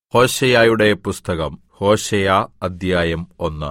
ഹോശേയയുടെ പുസ്തകം ഹോശേയ അദ്ധ്യായം ഒന്ന്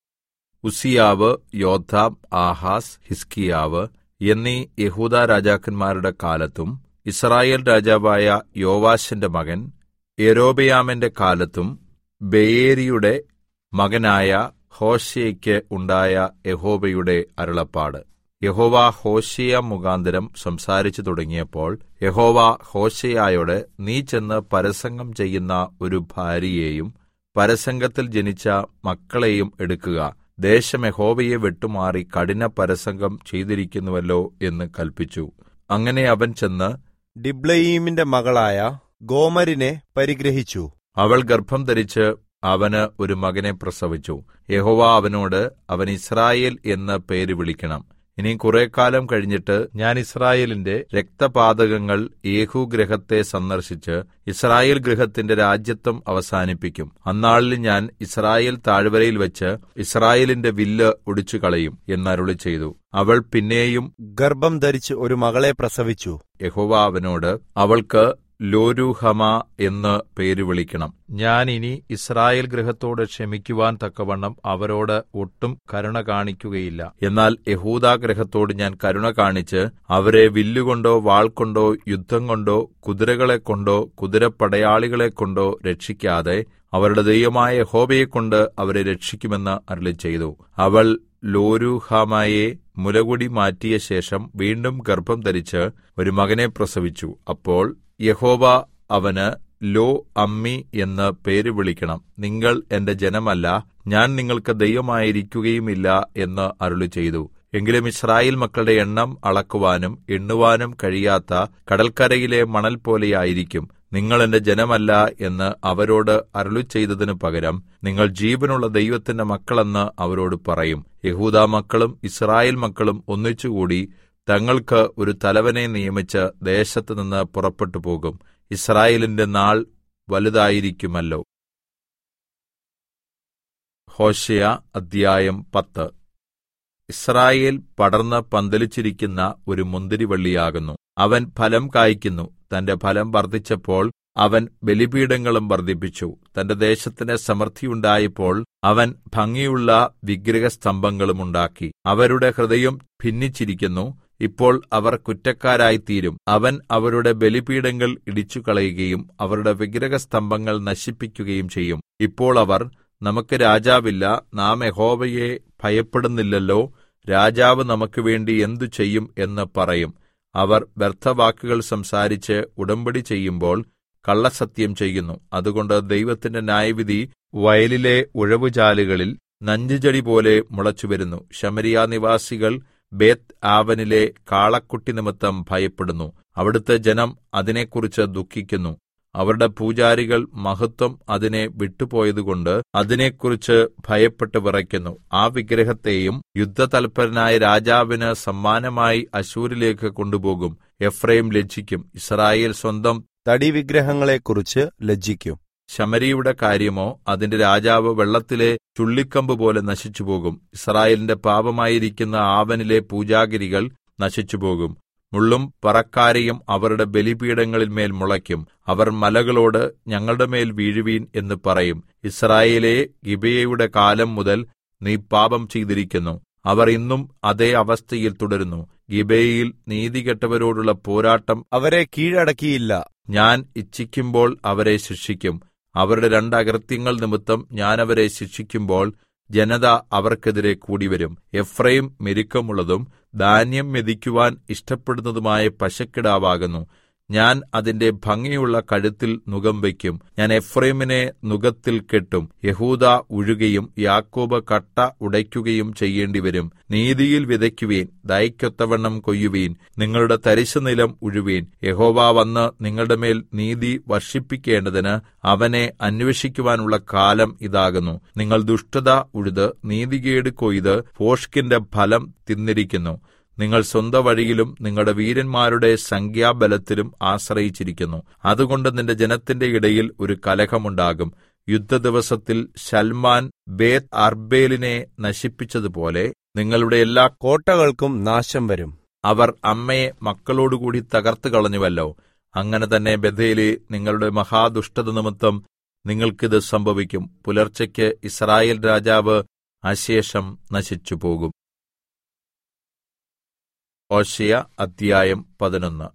ഉസ്സിയാവ് യോഥാം ആഹാസ് ഹിസ്കീയാവ് എന്നീ യെഹൂദാ രാജാക്കന്മാരുടെ കാലത്തും യിസ്രായേൽ രാജാവായ യോവാശിന്റെ മകൻ യൊരോബെയാമിന്റെ കാലത്തും ബെയേരിയുടെ മകനായ ഹോശേയെക്ക് ഉണ്ടായ യഹോവയുടെ അരുളപ്പാട് യഹോവ ഹോശേയ മുഖാന്തരം സംസാരിച്ചു തുടങ്ങിയപ്പോൾ യഹോവ ഹോശേയയോട് നീ ചെന്ന് പരസംഗം ചെയ്യുന്ന ഒരു ഭാര്യയെയും പരസംഗത്തിൽ ജനിച്ച മക്കളെയും എടുക്കുക ദേശം യഹോവയെ വിട്ടുമാറി കഠിന പരസംഗം ചെയ്തിരിക്കുന്നുവല്ലോ എന്ന് കല്പിച്ചു അങ്ങനെ അവൻ ചെന്ന് ഡിബ്ലയീമിന്റെ മകളായ ഗോമരിനെ പരിഗ്രഹിച്ചു അവൾ ഗർഭം ധരിച്ച് അവന് ഒരു മകനെ പ്രസവിച്ചു യഹോവ അവനോട് അവൻ ഇസ്രായേൽ എന്ന് പേര് വിളിക്കണം ഇനി കുറെ കാലം കഴിഞ്ഞിട്ട് ഞാൻ ഇസ്രായേലിന്റെ രക്തപാതകങ്ങൾ യേഹൂ ഗൃഹത്തെ സന്ദർശിച്ച് ഇസ്രായേൽ ഗൃഹത്തിന്റെ രാജ്യത്വം അവസാനിപ്പിക്കും അന്നാളിൽ ഞാൻ ഇസ്രായേൽ താഴ്വരയിൽ വെച്ച് ഇസ്രായേലിന്റെ വില്ല് ഒടിച്ചു കളയും എന്നരുളി ചെയ്തു അവൾ പിന്നെയും ഗർഭം ധരിച്ച് ഒരു മകളെ പ്രസവിച്ചു യഹോവ അവനോട് അവൾക്ക് ലോരുഹമ എന്ന് പേര് വിളിക്കണം ഞാൻ ഇനി ഇസ്രായേൽ ഗൃഹത്തോട് ക്ഷമിക്കുവാൻ തക്കവണ്ണം അവരോട് ഒട്ടും കരുണ കാണിക്കുകയില്ല എന്നാൽ യഹൂദാ ഗൃഹത്തോട് ഞാൻ കരുണ കാണിച്ച് അവരെ വില്ലുകൊണ്ടോ വാൾകൊണ്ടോ യുദ്ധം കൊണ്ടോ കുതിരകളെ കൊണ്ടോ കുതിരപ്പടയാളികളെ കൊണ്ടോ രക്ഷിക്കാതെ അവരുടെ ദൈവമായ യഹോവയെക്കൊണ്ട് അവരെ രക്ഷിക്കുമെന്ന് അരുളിച്ചെയ്തു അവൾ ലോരുഹാമയെ മുലകുടി മാറ്റിയ ശേഷം വീണ്ടും ഗർഭം ധരിച്ച് ഒരു മകനെ പ്രസവിച്ചു അപ്പോൾ യഹോവ അവന് ലോ അമ്മി എന്ന് പേര് വിളിക്കണം നിങ്ങൾ എന്റെ ജനമല്ല ഞാൻ നിങ്ങൾക്ക് ദൈവമായിരിക്കുകയുമില്ല എന്ന് അരുളി ചെയ്തു എങ്കിലും ഇസ്രായേൽ മക്കളുടെ എണ്ണം അളക്കുവാനും എണ്ണുവാനും കഴിയാത്ത കടൽക്കരയിലെ മണൽ പോലെയായിരിക്കും നിങ്ങൾ എന്റെ ജനമല്ല എന്ന് അവരോട് അരുളി ചെയ്തതിനു പകരം നിങ്ങൾ ജീവനുള്ള ദൈവത്തിന്റെ മക്കളെന്ന് അവരോട് പറയും യഹൂദാ മക്കളും ഇസ്രായേൽ മക്കളും ഒന്നിച്ചുകൂടി തങ്ങൾക്ക് ഒരു തലവനെ നിയമിച്ച് ദേശത്തുനിന്ന് പുറപ്പെട്ടു പോകും ഇസ്രായേലിന്റെ നാൾ വലുതായിരിക്കുമല്ലോ ഹോശയ അദ്ധ്യായം പത്ത് ഇസ്രായേൽ പടർന്ന് പന്തലിച്ചിരിക്കുന്ന ഒരു മുന്തിരിവള്ളിയാകുന്നു അവൻ ഫലം കായ്ക്കുന്നു തന്റെ ഫലം വർദ്ധിച്ചപ്പോൾ അവൻ ബലിപീഠങ്ങളും വർദ്ധിപ്പിച്ചു തന്റെ ദേശത്തിന് സമൃദ്ധിയുണ്ടായപ്പോൾ അവൻ ഭംഗിയുള്ള വിഗ്രഹസ്തംഭങ്ങളും ഉണ്ടാക്കി അവരുടെ ഹൃദയം ഭിന്നിച്ചിരിക്കുന്നു ഇപ്പോൾ അവർ കുറ്റക്കാരായിത്തീരും അവൻ അവരുടെ ബലിപീഠങ്ങൾ ഇടിച്ചുകളയുകയും അവരുടെ വിഗ്രഹസ്തംഭങ്ങൾ നശിപ്പിക്കുകയും ചെയ്യും ഇപ്പോൾ അവർ നമുക്ക് രാജാവില്ല നാം യഹോവയെ ഭയപ്പെടുന്നില്ലല്ലോ രാജാവ് നമുക്ക് വേണ്ടി എന്തു ചെയ്യും എന്ന് പറയും അവർ വ്യർത്ഥവാക്കുകൾ സംസാരിച്ച് ഉടമ്പടി ചെയ്യുമ്പോൾ കള്ളസത്യം ചെയ്യുന്നു അതുകൊണ്ട് ദൈവത്തിന്റെ ന്യായവിധി വയലിലെ ഉഴവുചാലുകളിൽ നഞ്ചുചെടി പോലെ മുളച്ചുവരുന്നു ശമരിയ നിവാസികൾ ബേത്ത് ആവനിലെ കാളക്കുട്ടി നിമിത്തം ഭയപ്പെടുന്നു അവിടുത്തെ ജനം അതിനെക്കുറിച്ച് ദുഃഖിക്കുന്നു അവരുടെ പൂജാരികൾ മഹത്വം അതിനെ വിട്ടുപോയതുകൊണ്ട് അതിനെക്കുറിച്ച് ഭയപ്പെട്ട് വിറയ്ക്കുന്നു ആ വിഗ്രഹത്തെയും യുദ്ധതൽപരനായ രാജാവിന് സമ്മാനമായി അശൂരിലേക്ക് കൊണ്ടുപോകും എഫ്രൈം ലജ്ജിക്കും ഇസ്രായേൽ സ്വന്തം തടിവിഗ്രഹങ്ങളെക്കുറിച്ച് ലജ്ജിക്കും ശമരിയുടെ കാര്യമോ അതിന്റെ രാജാവ് വെള്ളത്തിലെ ചുള്ളിക്കമ്പ് പോലെ നശിച്ചുപോകും ഇസ്രായേലിന്റെ പാപമായിരിക്കുന്ന ആവനിലെ പൂജാഗിരികൾ നശിച്ചുപോകും മുള്ളും പറക്കാരെയും അവരുടെ ബലിപീഠങ്ങളിന്മേൽ മുളയ്ക്കും അവർ മലകളോട് ഞങ്ങളുടെ മേൽ വീഴുവീൻ എന്ന് പറയും ഇസ്രായേലെ ഗിബയുടെ കാലം മുതൽ നീ പാപം ചെയ്തിരിക്കുന്നു അവർ ഇന്നും അതേ അവസ്ഥയിൽ തുടരുന്നു ഗിബയിൽ നീതികെട്ടവരോടുള്ള പോരാട്ടം അവരെ കീഴടക്കിയില്ല ഞാൻ ഇച്ഛിക്കുമ്പോൾ അവരെ ശിക്ഷിക്കും അവരുടെ രണ്ട് അകൃത്യങ്ങൾ നിമിത്തം ഞാൻ അവരെ ശിക്ഷിക്കുമ്പോൾ ജനത അവർക്കെതിരെ കൂടിവരും എഫ്രൈം മെരുക്കമുള്ളതും ധാന്യം മെതിക്കുവാൻ ഇഷ്ടപ്പെടുന്നതുമായ പശക്കിടാവാകുന്നു ഞാൻ അതിന്റെ ഭംഗിയുള്ള കഴുത്തിൽ നുകം വയ്ക്കും ഞാൻ എഫ്രൈമിനെ നുകത്തിൽ കെട്ടും യഹൂദ ഉഴുകയും യാക്കോബ് കട്ട ഉടയ്ക്കുകയും ചെയ്യേണ്ടിവരും നീതിയിൽ വിതയ്ക്കുവീൻ ദയക്കൊത്തവണ്ണം കൊയ്യുവീൻ നിങ്ങളുടെ തരിശുനിലം ഉഴുവീൻ യഹോവ വന്ന് നിങ്ങളുടെ മേൽ നീതി വർഷിപ്പിക്കേണ്ടതിന് അവനെ അന്വേഷിക്കുവാനുള്ള കാലം ഇതാകുന്നു നിങ്ങൾ ദുഷ്ടത ഉഴുത് നീതികേട് കൊയ്ത് ഭോഷ്കിന്റെ ഫലം തിന്നിരിക്കുന്നു നിങ്ങൾ സ്വന്ത വഴിയിലും നിങ്ങളുടെ വീരന്മാരുടെ സംഖ്യാബലത്തിലും ആശ്രയിച്ചിരിക്കുന്നു അതുകൊണ്ട് നിന്റെ ജനത്തിന്റെ ഇടയിൽ ഒരു കലഹമുണ്ടാകും യുദ്ധദിവസത്തിൽ ശൽമാൻ ബേത് അർബേലിനെ നശിപ്പിച്ചതുപോലെ നിങ്ങളുടെ എല്ലാ കോട്ടകൾക്കും നാശം വരും അവർ അമ്മയെ മക്കളോടുകൂടി തകർത്തു കളഞ്ഞുവല്ലോ അങ്ങനെ തന്നെ ബഥേലി നിങ്ങളുടെ മഹാദുഷ്ടത നിമിത്തം നിങ്ങൾക്കിത് സംഭവിക്കും പുലർച്ചയ്ക്ക് ഇസ്രായേൽ രാജാവ് അശേഷം നശിച്ചുപോകും ഓശയ അധ്യായം പതിനൊന്ന്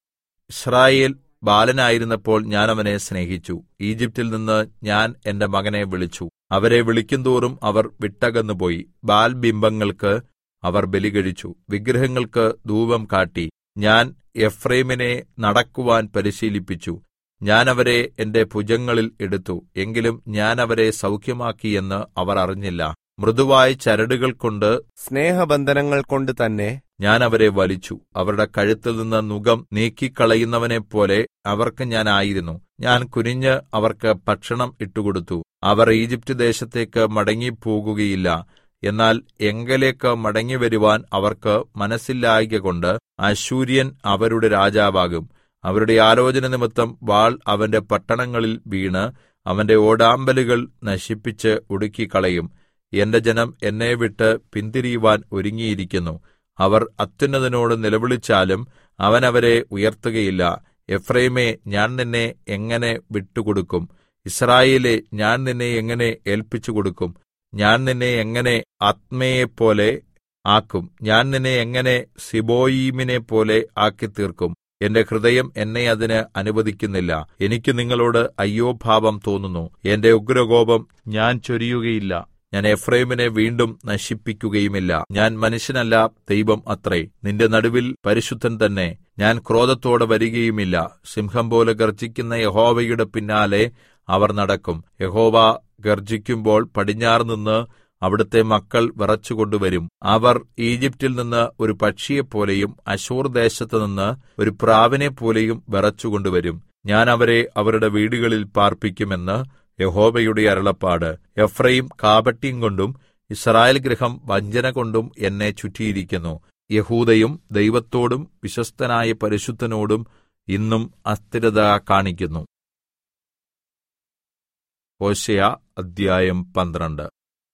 ഇസ്രായേൽ ബാലനായിരുന്നപ്പോൾ ഞാൻ അവനെ സ്നേഹിച്ചു ഈജിപ്തിൽ നിന്ന് ഞാൻ എന്റെ മകനെ വിളിച്ചു അവരെ വിളിക്കുന്തോറും അവർ വിട്ടകന്നുപോയി ബാൽ ബിംബങ്ങൾക്ക് അവർ ബലികഴിച്ചു വിഗ്രഹങ്ങൾക്ക് ധൂപം കാട്ടി ഞാൻ എഫ്രൈമിനെ നടക്കുവാൻ പരിശീലിപ്പിച്ചു ഞാൻ അവരെ എന്റെ ഭുജങ്ങളിൽ എടുത്തു എങ്കിലും ഞാൻ അവരെ സൗഖ്യമാക്കി എന്ന് അവർ അറിഞ്ഞില്ല മൃദുവായ ചരടുകൾ കൊണ്ട് സ്നേഹബന്ധനങ്ങൾ കൊണ്ട് തന്നെ ഞാൻ അവരെ വലിച്ചു അവരുടെ കഴുത്തിൽ നിന്ന് നുകം നീക്കിക്കളയുന്നവനെപ്പോലെ അവർക്ക് ഞാൻ ആയിരുന്നു ഞാൻ കുനിഞ്ഞ് അവർക്ക് ഭക്ഷണം ഇട്ടുകൊടുത്തു അവർ ഈജിപ്റ്റ് ദേശത്തേക്ക് മടങ്ങിപ്പോകുകയില്ല എന്നാൽ എങ്കലേക്ക് മടങ്ങിവരുവാൻ അവർക്ക് മനസ്സില്ലായ്കകൊണ്ട് അശൂര്യൻ അവരുടെ രാജാവാകും അവരുടെ ആലോചന നിമിത്തം വാൾ അവന്റെ പട്ടണങ്ങളിൽ വീണ് അവന്റെ ഓടാമ്പലുകൾ നശിപ്പിച്ച് ഒടുക്കിക്കളയും എന്റെ ജനം എന്നെ വിട്ട് പിന്തിരിയുവാൻ ഒരുങ്ങിയിരിക്കുന്നു അവർ അത്യുന്നതനോട് നിലവിളിച്ചാലും അവൻ അവരെ ഉയർത്തുകയില്ല എഫ്രൈമേ ഞാൻ നിന്നെ എങ്ങനെ വിട്ടുകൊടുക്കും ഇസ്രായേലേ ഞാൻ നിന്നെ എങ്ങനെ ഏൽപ്പിച്ചു കൊടുക്കും ഞാൻ നിന്നെ എങ്ങനെ ആത്മയെപ്പോലെ ആക്കും ഞാൻ നിന്നെ എങ്ങനെ സിബോയീമിനെ പോലെ ആക്കിത്തീർക്കും എന്റെ ഹൃദയം എന്നെ അതിന് അനുവദിക്കുന്നില്ല എനിക്ക് നിങ്ങളോട് അയ്യോ ഭാവം തോന്നുന്നു എന്റെ ഉഗ്രകോപം ഞാൻ ചൊരിയുകയില്ല ഞാൻ എഫ്രൈമിനെ വീണ്ടും നശിപ്പിക്കുകയുമില്ല ഞാൻ മനുഷ്യനല്ല ദൈവം അത്രേ നിന്റെ നടുവിൽ പരിശുദ്ധൻ തന്നെ ഞാൻ ക്രോധത്തോടെ വരികയുമില്ല സിംഹം പോലെ ഗർജിക്കുന്ന യഹോവയുടെ പിന്നാലെ അവർ നടക്കും യഹോവ ഗർജിക്കുമ്പോൾ പടിഞ്ഞാറ് നിന്ന് അവിടുത്തെ മക്കൾ വിറച്ചുകൊണ്ടുവരും അവർ ഈജിപ്റ്റിൽ നിന്ന് ഒരു പക്ഷിയെപ്പോലെയും അശൂർ ദേശത്ത് നിന്ന് ഒരു പ്രാവിനെപ്പോലെയും വിറച്ചുകൊണ്ടുവരും ഞാൻ അവരെ അവരുടെ വീടുകളിൽ പാർപ്പിക്കുമെന്ന് യഹോവയുടെ അരുളപ്പാട് എഫ്രൈം കാപട്യം കൊണ്ടും ഇസ്രായേൽ ഗൃഹം വഞ്ചന കൊണ്ടും എന്നെ ചുറ്റിയിരിക്കുന്നു യഹൂദയും ദൈവത്തോടും വിശ്വസ്തനായ പരിശുദ്ധനോടും ഇന്നും അസ്ഥിരത കാണിക്കുന്നു ഹോശയ അധ്യായം പന്ത്രണ്ട്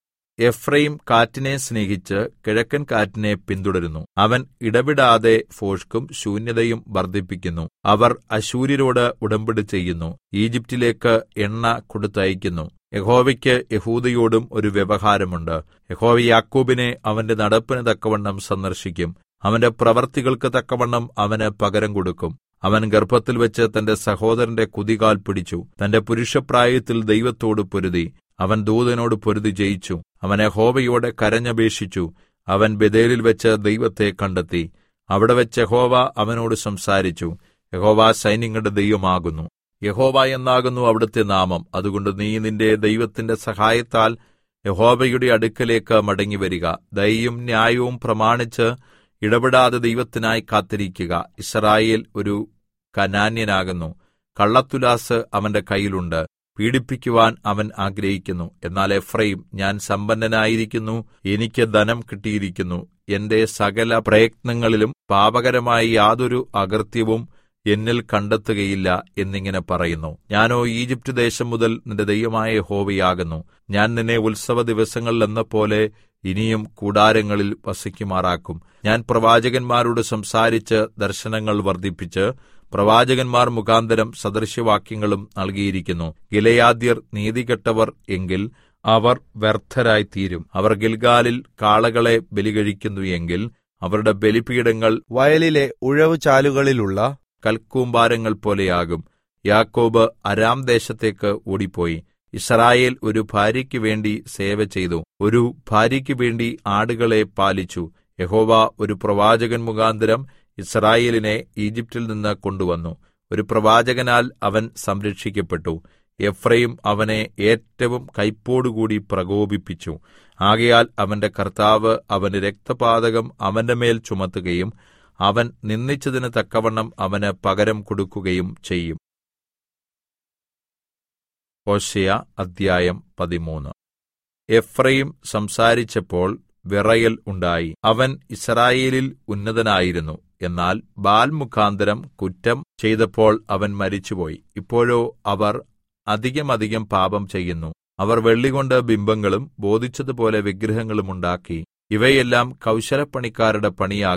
എഫ്രൈം കാറ്റിനെ സ്നേഹിച്ച് കിഴക്കൻ കാറ്റിനെ പിന്തുടരുന്നു അവൻ ഇടവിടാതെ ഫോഷ്കും ശൂന്യതയും വർദ്ധിപ്പിക്കുന്നു അവർ അശൂര്യരോട് ഉടമ്പടി ചെയ്യുന്നു ഈജിപ്റ്റിലേക്ക് എണ്ണ കൊടുത്തയക്കുന്നു യഹോവയ്ക്ക് യഹൂദയോടും ഒരു വ്യവഹാരമുണ്ട് യഹോവ യാക്കോബിനെ അവന്റെ നടപ്പിന് തക്കവണ്ണം സന്ദർശിക്കും അവന്റെ പ്രവർത്തികൾക്ക് തക്കവണ്ണം അവന് പകരം കൊടുക്കും അവൻ ഗർഭത്തിൽ വെച്ച് തന്റെ സഹോദരന്റെ കുതികാൽ പിടിച്ചു തന്റെ പുരുഷപ്രായത്തിൽ ദൈവത്തോട് പൊരുതി അവൻ ദൂതനോട് പൊരുതി ജയിച്ചു അവൻ യഹോവയോട് കരഞ്ഞപേക്ഷിച്ചു അവൻ ബദേലിൽ വെച്ച് ദൈവത്തെ കണ്ടെത്തി അവിടെ വെച്ച് യഹോവ അവനോട് സംസാരിച്ചു യഹോവ സൈന്യങ്ങളുടെ ദൈവമാകുന്നു യഹോവ എന്നാകുന്നു അവിടുത്തെ നാമം അതുകൊണ്ട് നീ നിന്റെ ദൈവത്തിന്റെ സഹായത്താൽ യഹോവയുടെ അടുക്കലേക്ക് മടങ്ങിവരിക ദയയും ന്യായവും പ്രമാണിച്ച് ഇടപെടാതെ ദൈവത്തിനായി കാത്തിരിക്കുക ഇസ്രായേൽ ഒരു കനാന്യനാകുന്നു കള്ളത്തുലാസ് അവന്റെ കയ്യിലുണ്ട് പീഡിപ്പിക്കുവാൻ അവൻ ആഗ്രഹിക്കുന്നു എന്നാൽ എഫ്രൈം ഞാൻ സമ്പന്നനായിരിക്കുന്നു എനിക്ക് ധനം കിട്ടിയിരിക്കുന്നു എന്റെ സകല പ്രയത്നങ്ങളിലും പാപകരമായ യാതൊരു അകൃത്യവും എന്നിൽ കണ്ടെത്തുകയില്ല എന്നിങ്ങനെ പറയുന്നു ഞാനോ ഈജിപ്റ്റ് ദേശം മുതൽ നിന്റെ ദൈവമായ യഹോവയാകുന്നു ഞാൻ നിന്നെ ഉത്സവ ദിവസങ്ങളിൽ എന്ന പോലെ ഇനിയും കൂടാരങ്ങളിൽ വസിക്കുമാറാക്കും ഞാൻ പ്രവാചകന്മാരോട് സംസാരിച്ച് ദർശനങ്ങൾ വർദ്ധിപ്പിച്ച് പ്രവാചകന്മാർ മുഖാന്തരം സദൃശ്യവാക്യങ്ങളും നൽകിയിരിക്കുന്നു ഗിലയാദ്യർ നീതികെട്ടവർ എങ്കിൽ അവർ വ്യർത്ഥരായി തീരും അവർ ഗിൽഗാലിൽ കാളകളെ ബലികഴിക്കുന്നു എങ്കിൽ അവരുടെ ബലിപീഠങ്ങൾ വയലിലെ ഉഴവുചാലുകളിലുള്ള കൽക്കൂമ്പാരങ്ങൾ പോലെയാകും യാക്കോബ് അരാം ദേശത്തേക്ക് ഓടിപ്പോയി ഇസ്രായേൽ ഒരു ഭാര്യയ്ക്ക് വേണ്ടി സേവ ചെയ്തു ഒരു ഭാര്യയ്ക്ക് വേണ്ടി ആടുകളെ പാലിച്ചു യഹോവ ഒരു പ്രവാചകൻ മുഖാന്തരം ഇസ്രായേലിനെ ഈജിപ്റ്റിൽ നിന്ന് കൊണ്ടുവന്നു ഒരു പ്രവാചകനാൽ അവൻ സംരക്ഷിക്കപ്പെട്ടു എഫ്രൈം അവനെ ഏറ്റവും കൈപ്പോടുകൂടി പ്രകോപിപ്പിച്ചു ആകയാൽ അവന്റെ കർത്താവ് അവന് രക്തപാതകം അവന്റെ മേൽ ചുമത്തുകയും അവൻ നിന്ദിച്ചതിന് തക്കവണ്ണം അവന് പകരം കൊടുക്കുകയും ചെയ്യും ഹോശയ അദ്ധ്യായം പതിമൂന്ന് എഫ്രൈം സംസാരിച്ചപ്പോൾ വിറയൽ ഉണ്ടായി അവൻ ഇസ്രായേലിൽ ഉന്നതനായിരുന്നു എന്നാൽ ബാൽ മുഖാന്തരം കുറ്റം ചെയ്തപ്പോൾ അവൻ മരിച്ചുപോയി ഇപ്പോഴോ അവർ അധികമധികം പാപം ചെയ്യുന്നു അവർ വെള്ളികൊണ്ട് ബിംബങ്ങളും ബോധിച്ചതുപോലെ വിഗ്രഹങ്ങളും ഉണ്ടാക്കി ഇവയെല്ലാം കൗശലപ്പണിക്കാരുടെ പണിയാകുന്നു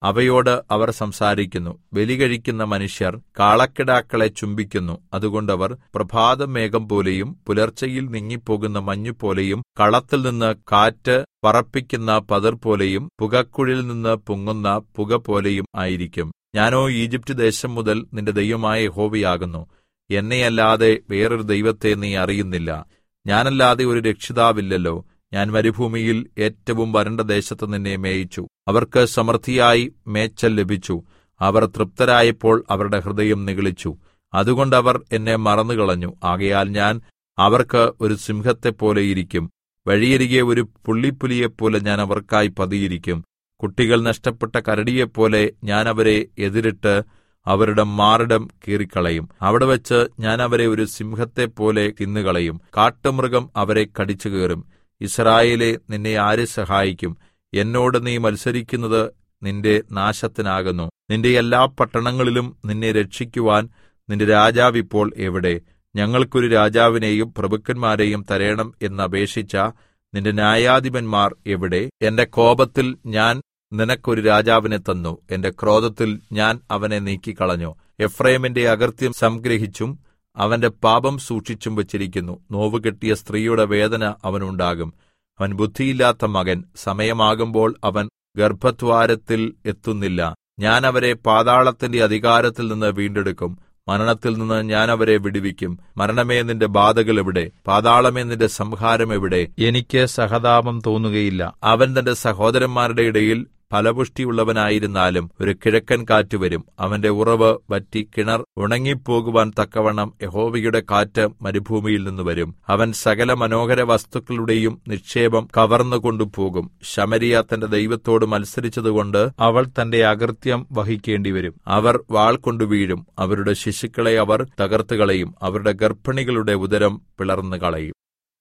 അവയോട് അവർ സംസാരിക്കുന്നു ബലി കഴിക്കുന്ന മനുഷ്യർ കാളക്കിടാക്കളെ ചുംബിക്കുന്നു അതുകൊണ്ടവർ പ്രഭാതമേഘം പോലെയും പുലർച്ചയിൽ നീങ്ങിപ്പോകുന്ന മഞ്ഞുപോലെയും കളത്തിൽ നിന്ന് കാറ്റ് പറപ്പിക്കുന്ന പതിർ പോലെയും പുകക്കുഴിൽ നിന്ന് പൊങ്ങുന്ന പുക പോലെയും ആയിരിക്കും ഞാനോ ഈജിപ്റ്റ് ദേശം മുതൽ നിന്റെ ദൈവമായ യഹോവയാകുന്നു എന്നെയല്ലാതെ വേറൊരു ദൈവത്തെ നീ അറിയുന്നില്ല ഞാനല്ലാതെ ഒരു രക്ഷിതാവില്ലല്ലോ ഞാൻ മരുഭൂമിയിൽ ഏറ്റവും വരണ്ട ദേശത്ത് നിന്നെ മേയിച്ചു അവർക്ക് സമൃദ്ധിയായി മേച്ചൽ ലഭിച്ചു അവർ തൃപ്തരായപ്പോൾ അവരുടെ ഹൃദയം നിഗളിച്ചു അതുകൊണ്ട് അവർ എന്നെ മറന്നുകളഞ്ഞു ആകയാൽ ഞാൻ അവർക്ക് ഒരു സിംഹത്തെപ്പോലെ ഇരിക്കും വഴിയരികെ ഒരു പുള്ളിപ്പുലിയെപ്പോലെ ഞാൻ അവർക്കായി പതിയിരിക്കും കുട്ടികൾ നഷ്ടപ്പെട്ട കരടിയെപ്പോലെ ഞാൻ അവരെ എതിരിട്ട് അവരുടെ മാറിടം കീറിക്കളയും അവിടെ വെച്ച് ഞാൻ അവരെ ഒരു സിംഹത്തെപ്പോലെ തിന്നുകളയും കാട്ടുമൃഗം അവരെ കടിച്ചു കീറും ഇസ്രായേലെ നിന്നെ ആര് സഹായിക്കും എന്നോട് നീ മത്സരിക്കുന്നത് നിന്റെ നാശത്തിനാകുന്നു നിന്റെ എല്ലാ പട്ടണങ്ങളിലും നിന്നെ രക്ഷിക്കുവാൻ നിന്റെ രാജാവ് ഇപ്പോൾ എവിടെ ഞങ്ങൾക്കൊരു രാജാവിനെയും പ്രഭുക്കന്മാരെയും തരേണം എന്നപേക്ഷിച്ച നിന്റെ ന്യായാധിപന്മാർ എവിടെ എന്റെ കോപത്തിൽ ഞാൻ നിനക്കൊരു രാജാവിനെ തന്നു എന്റെ ക്രോധത്തിൽ ഞാൻ അവനെ നീക്കിക്കളഞ്ഞു എഫ്രൈമിന്റെ അകൃത്യം സംഗ്രഹിച്ചും അവന്റെ പാപം സൂക്ഷിച്ചും വച്ചിരിക്കുന്നു നോവുകെട്ടിയ സ്ത്രീയുടെ വേദന അവനുണ്ടാകും അവൻ ബുദ്ധിയില്ലാത്ത മകൻ സമയമാകുമ്പോൾ അവൻ ഗർഭദ്വാരത്തിൽ എത്തുന്നില്ല ഞാൻ അവരെ പാതാളത്തിന്റെ അധികാരത്തിൽ നിന്ന് വീണ്ടെടുക്കും മരണത്തിൽ നിന്ന് ഞാൻ അവരെ വിടുവിക്കും മരണമേ നിന്റെ ബാധകൾ എവിടെ പാതാളമേ നിന്റെ സംഹാരം എവിടെ എനിക്ക് സഹതാപം തോന്നുകയില്ല അവൻ തന്റെ സഹോദരന്മാരുടെ ഇടയിൽ ഫലപുഷ്ടിയുള്ളവനായിരുന്നാലും ഒരു കിഴക്കൻ കാറ്റ് വരും അവന്റെ ഉറവ് വറ്റി കിണർ ഉണങ്ങിപ്പോകുവാൻ തക്കവണ്ണം യഹോവയുടെ കാറ്റ് മരുഭൂമിയിൽ നിന്ന് വരും അവൻ സകല മനോഹര വസ്തുക്കളുടെയും നിക്ഷേപം കവർന്നു കൊണ്ടുപോകും ശമരിയ തന്റെ ദൈവത്തോട് മത്സരിച്ചതുകൊണ്ട് അവൾ തന്റെ അകൃത്യം വഹിക്കേണ്ടിവരും അവർ വാൾ കൊണ്ടു വീഴും അവരുടെ ശിശുക്കളെ അവർ തകർത്തുകളയും അവരുടെ ഗർഭിണികളുടെ ഉദരം പിളർന്നു കളയും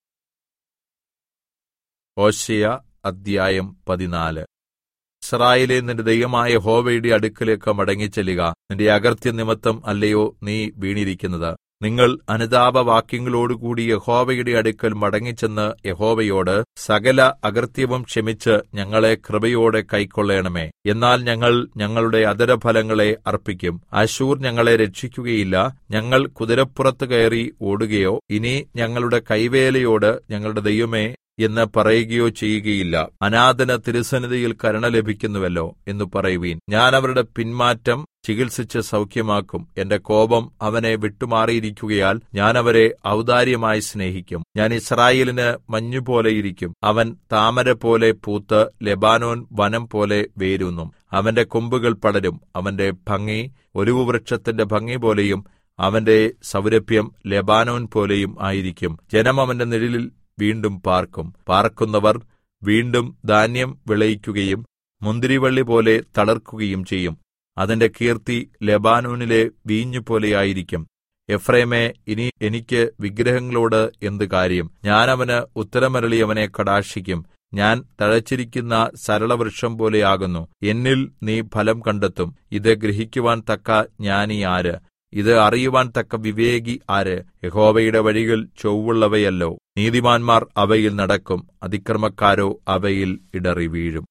ഓശയ അദ്ധ്യായം പതിനാല് ഇസ്രായേലെ നിന്റെ ദൈവമായ ഹോവയുടെ അടുക്കലേക്ക് മടങ്ങിച്ചെല്ലുക നിന്റെ അകർത്യ നിമിത്തം അല്ലയോ നീ വീണിരിക്കുന്നത് നിങ്ങൾ അനുതാപവാക്യങ്ങളോടുകൂടി യഹോവയുടെ അടുക്കൽ മടങ്ങിച്ചെന്ന് യഹോവയോട് സകല അകൃത്യവും ക്ഷമിച്ച് ഞങ്ങളെ കൃപയോടെ കൈക്കൊള്ളണമേ എന്നാൽ ഞങ്ങൾ ഞങ്ങളുടെ അധരഫലങ്ങളെ അർപ്പിക്കും അശൂർ ഞങ്ങളെ രക്ഷിക്കുകയില്ല ഞങ്ങൾ കുതിരപ്പുറത്ത് കയറി ഓടുകയോ ഇനി ഞങ്ങളുടെ കൈവേലയോട് ഞങ്ങളുടെ ദൈവമേ എന്ന് പറയുകയോ ചെയ്യുകയില്ല അനാഥന് തിരുസന്നിധിയിൽ കരുണ ലഭിക്കുന്നുവല്ലോ എന്ന് പറയുവീൻ ഞാൻ അവരുടെ പിന്മാറ്റം ചികിത്സിച്ച് സൗഖ്യമാക്കും എന്റെ കോപം അവനെ വിട്ടുമാറിയിരിക്കുകയാൽ ഞാൻ അവരെ ഔദാര്യമായി സ്നേഹിക്കും ഞാൻ ഇസ്രായേലിന് മഞ്ഞുപോലെ ഇരിക്കും അവൻ താമര പോലെ പൂത്ത് ലെബാനോൻ വനം പോലെ വേരുന്നും അവന്റെ കൊമ്പുകൾ പടരും അവന്റെ ഭംഗി ഒലിവുവൃക്ഷത്തിന്റെ ഭംഗി പോലെയും അവന്റെ സൗരഭ്യം ലെബാനോൻ പോലെയും ആയിരിക്കും ജനം അവന്റെ നിഴലിൽ വീണ്ടും പാർക്കും പാർക്കുന്നവർ വീണ്ടും ധാന്യം വിളയിക്കുകയും മുന്തിരിവള്ളി പോലെ തളർക്കുകയും ചെയ്യും അതിന്റെ കീർത്തി ലെബാനോനിലെ വീഞ്ഞുപോലെയായിരിക്കും എഫ്രൈമേ ഇനി എനിക്ക് വിഗ്രഹങ്ങളോട് എന്ത് കാര്യം ഞാൻ അവന് ഉത്തരമരളി അവനെ കടാക്ഷിക്കും ഞാൻ തഴച്ചിരിക്കുന്ന സരളവൃക്ഷം പോലെയാകുന്നു എന്നിൽ നീ ഫലം കണ്ടെത്തും ഇത് ഗ്രഹിക്കുവാൻ തക്ക ജ്ഞാനി ആര് ഇത് അറിയുവാൻ തക്ക വിവേകി ആര് യഹോവയുടെ വഴികൾ ചൊവ്വുള്ളവയല്ലോ നീതിമാന്മാർ അവയിൽ നടക്കും അതിക്രമക്കാരോ അവയിൽ ഇടറി വീഴും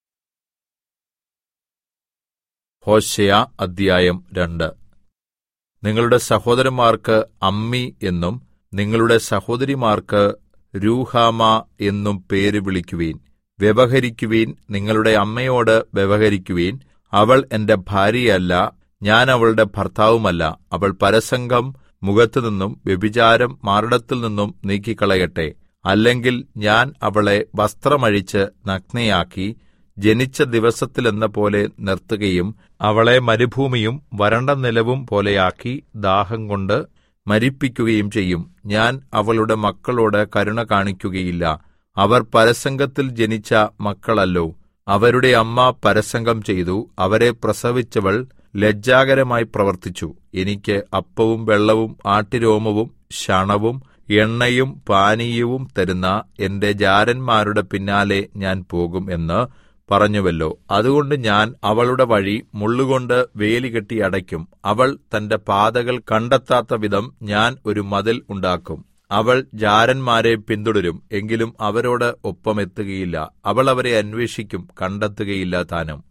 ഹോശയ അദ്ധ്യായം രണ്ട് നിങ്ങളുടെ സഹോദരന്മാർക്ക് അമ്മി എന്നും നിങ്ങളുടെ സഹോദരിമാർക്ക് രൂഹാമ എന്നും പേര് വിളിക്കുവീൻ വ്യവഹരിക്കുവീൻ നിങ്ങളുടെ അമ്മയോട് വ്യവഹരിക്കുവീൻ അവൾ എന്റെ ഭാര്യയല്ല ഞാൻ അവളുടെ ഭർത്താവുമല്ല അവൾ പരസംഗം മുഖത്തുനിന്നും വ്യഭിചാരം മാറിടത്തിൽ നിന്നും നീക്കിക്കളയട്ടെ അല്ലെങ്കിൽ ഞാൻ അവളെ വസ്ത്രമഴിച്ച് നഗ്നയാക്കി ജനിച്ച ദിവസത്തിലെന്ന പോലെ നിർത്തുകയും അവളെ മരുഭൂമിയും വരണ്ട നിലവും പോലെയാക്കി ദാഹം കൊണ്ട് മരിപ്പിക്കുകയും ചെയ്യും ഞാൻ അവളുടെ മക്കളോട് കരുണ കാണിക്കുകയില്ല അവർ പരസംഗത്തിൽ ജനിച്ച മക്കളല്ലോ അവരുടെ അമ്മ പരസംഗം ചെയ്തു അവരെ പ്രസവിച്ചവൾ ലജ്ജാകരമായി പ്രവർത്തിച്ചു എനിക്ക് അപ്പവും വെള്ളവും ആട്ടിരോമവും ശണവും എണ്ണയും പാനീയവും തരുന്ന എന്റെ ജാരന്മാരുടെ പിന്നാലെ ഞാൻ പോകും എന്ന് പറഞ്ഞുവല്ലോ അതുകൊണ്ട് ഞാൻ അവളുടെ വഴി മുള്ളുകൊണ്ട് വേലികെട്ടി അടയ്ക്കും അവൾ തന്റെ പാതകൾ കണ്ടെത്താത്ത വിധം ഞാൻ ഒരു മതിൽ ഉണ്ടാക്കും അവൾ ജാരന്മാരെ പിന്തുടരും എങ്കിലും അവരോട് ഒപ്പമെത്തുകയില്ല അവൾ അവരെ അന്വേഷിക്കും കണ്ടെത്തുകയില്ല താനും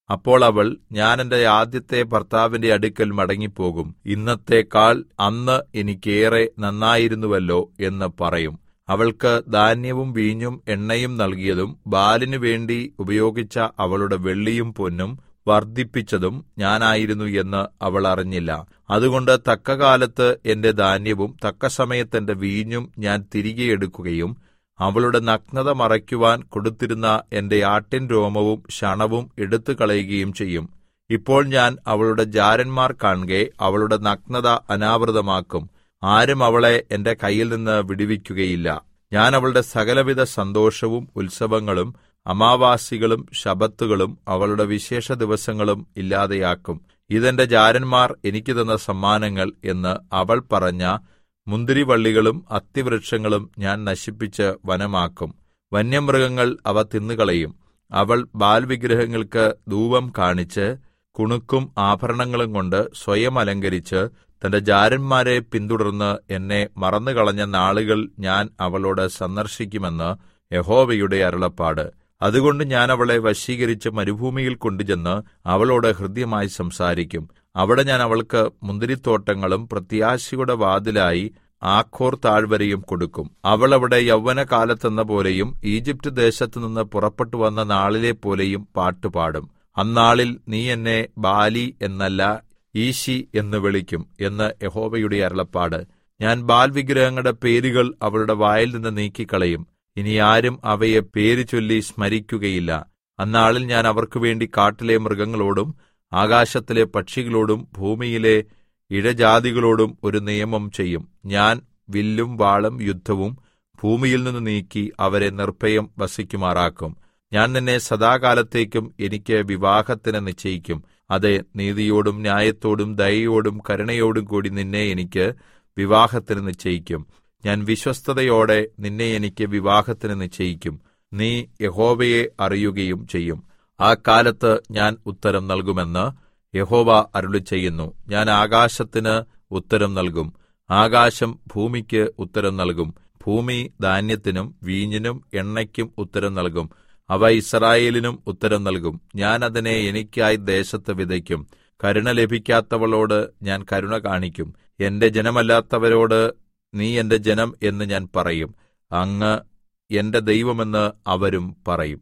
അപ്പോൾ അവൾ ഞാൻ എന്റെ ആദ്യത്തെ ഭർത്താവിന്റെ അടുക്കൽ മടങ്ങിപ്പോകും ഇന്നത്തേക്കാൾ അന്ന് എനിക്കേറെ നന്നായിരുന്നുവല്ലോ എന്ന് പറയും അവൾക്ക് ധാന്യവും വീഞ്ഞും എണ്ണയും നൽകിയതും ബാലിനു വേണ്ടി ഉപയോഗിച്ച അവളുടെ വെള്ളിയും പൊന്നും വർദ്ധിപ്പിച്ചതും ഞാനായിരുന്നു എന്ന് അവൾ അറിഞ്ഞില്ല അതുകൊണ്ട് തക്കകാലത്ത് എന്റെ ധാന്യവും തക്കസമയത്ത് എന്റെ വീഞ്ഞും ഞാൻ തിരികെ എടുക്കുകയും അവളുടെ നഗ്നത മറയ്ക്കുവാൻ കൊടുത്തിരുന്ന എന്റെ ആട്ടിൻ രോമവും ശണവും എടുത്തുകളയുകയും ചെയ്യും ഇപ്പോൾ ഞാൻ അവളുടെ ജാരന്മാർ കാൺകെ അവളുടെ നഗ്നത അനാവൃതമാക്കും ആരും അവളെ എന്റെ കയ്യിൽ നിന്ന് വിടുവിക്കുകയില്ല ഞാൻ അവളുടെ സകലവിധ സന്തോഷവും ഉത്സവങ്ങളും അമാവാസികളും ശബത്തുകളും അവളുടെ വിശേഷ ദിവസങ്ങളും ഇല്ലാതെയാക്കും ഇതെന്റെ ജാരന്മാർ എനിക്ക് തന്ന സമ്മാനങ്ങൾ എന്ന് അവൾ പറഞ്ഞ മുന്തിരിവള്ളികളും അത്തിവൃക്ഷങ്ങളും ഞാൻ നശിപ്പിച്ച് വനമാക്കും വന്യമൃഗങ്ങൾ അവ തിന്നുകളയും അവൾ ബാൽവിഗ്രഹങ്ങൾക്ക് ധൂപം കാണിച്ച് കുണുക്കും ആഭരണങ്ങളും കൊണ്ട് സ്വയം അലങ്കരിച്ച് തന്റെ ജാരന്മാരെ പിന്തുടർന്ന് എന്നെ മറന്നുകളഞ്ഞ നാളുകൾ ഞാൻ അവളോട് സന്ദർശിക്കുമെന്ന് യഹോവയുടെ അരുളപ്പാട് അതുകൊണ്ട് ഞാൻ അവളെ വശീകരിച്ച് മരുഭൂമിയിൽ കൊണ്ടുചെന്ന് അവളോട് ഹൃദ്യമായി സംസാരിക്കും അവിടെ ഞാൻ അവൾക്ക് മുന്തിരിത്തോട്ടങ്ങളും പ്രത്യാശയുടെ വാതിലായി ആഖോർ താഴ്വരയും കൊടുക്കും അവൾ അവിടെ യൗവനകാലത്തെന്ന പോലെയും ഈജിപ്റ്റ് ദേശത്തുനിന്ന് പുറപ്പെട്ടു വന്ന നാളിലെ പോലെയും പാട്ടുപാടും അന്നാളിൽ നീ എന്നെ ബാലി എന്നല്ല ഈശി എന്ന് വിളിക്കും എന്ന് യഹോവയുടെ അരുളപ്പാട് ഞാൻ ബാൽ വിഗ്രഹങ്ങളുടെ പേരുകൾ അവളുടെ വായിൽ നിന്ന് നീക്കിക്കളയും ഇനി ആരും അവയെ പേര് ചൊല്ലി സ്മരിക്കുകയില്ല അന്നാളിൽ ഞാൻ അവർക്ക് വേണ്ടി കാട്ടിലെ മൃഗങ്ങളോടും ആകാശത്തിലെ പക്ഷികളോടും ഭൂമിയിലെ ഇഴജാതികളോടും ഒരു നിയമം ചെയ്യും ഞാൻ വില്ലും വാളും യുദ്ധവും ഭൂമിയിൽ നിന്ന് നീക്കി അവരെ നിർഭയം വസിക്കുമാറാക്കും ഞാൻ നിന്നെ സദാകാലത്തേക്കും എനിക്ക് വിവാഹത്തിന് നിശ്ചയിക്കും അതെ നീതിയോടും ന്യായത്തോടും ദയയോടും കരുണയോടും കൂടി നിന്നെ എനിക്ക് വിവാഹത്തിന് നിശ്ചയിക്കും ഞാൻ വിശ്വസ്തതയോടെ നിന്നെ എനിക്ക് വിവാഹത്തിന് നിശ്ചയിക്കും നീ യഹോവയെ അറിയുകയും ചെയ്യും ആ കാലത്ത് ഞാൻ ഉത്തരം നൽകുമെന്ന് യഹോവ അരുളി ചെയ്യുന്നു ഞാൻ ആകാശത്തിന് ഉത്തരം നൽകും ആകാശം ഭൂമിക്ക് ഉത്തരം നൽകും ഭൂമി ധാന്യത്തിനും വീഞ്ഞിനും എണ്ണയ്ക്കും ഉത്തരം നൽകും അവ ഇസ്രായേലിനും ഉത്തരം നൽകും ഞാൻ അതിനെ എനിക്കായി ദേശത്ത് വിതയ്ക്കും കരുണ ലഭിക്കാത്തവളോട് ഞാൻ കരുണ കാണിക്കും എന്റെ ജനമല്ലാത്തവരോട് നീ എന്റെ ജനം എന്ന് ഞാൻ പറയും അങ്ങ് എന്റെ ദൈവമെന്ന് അവരും പറയും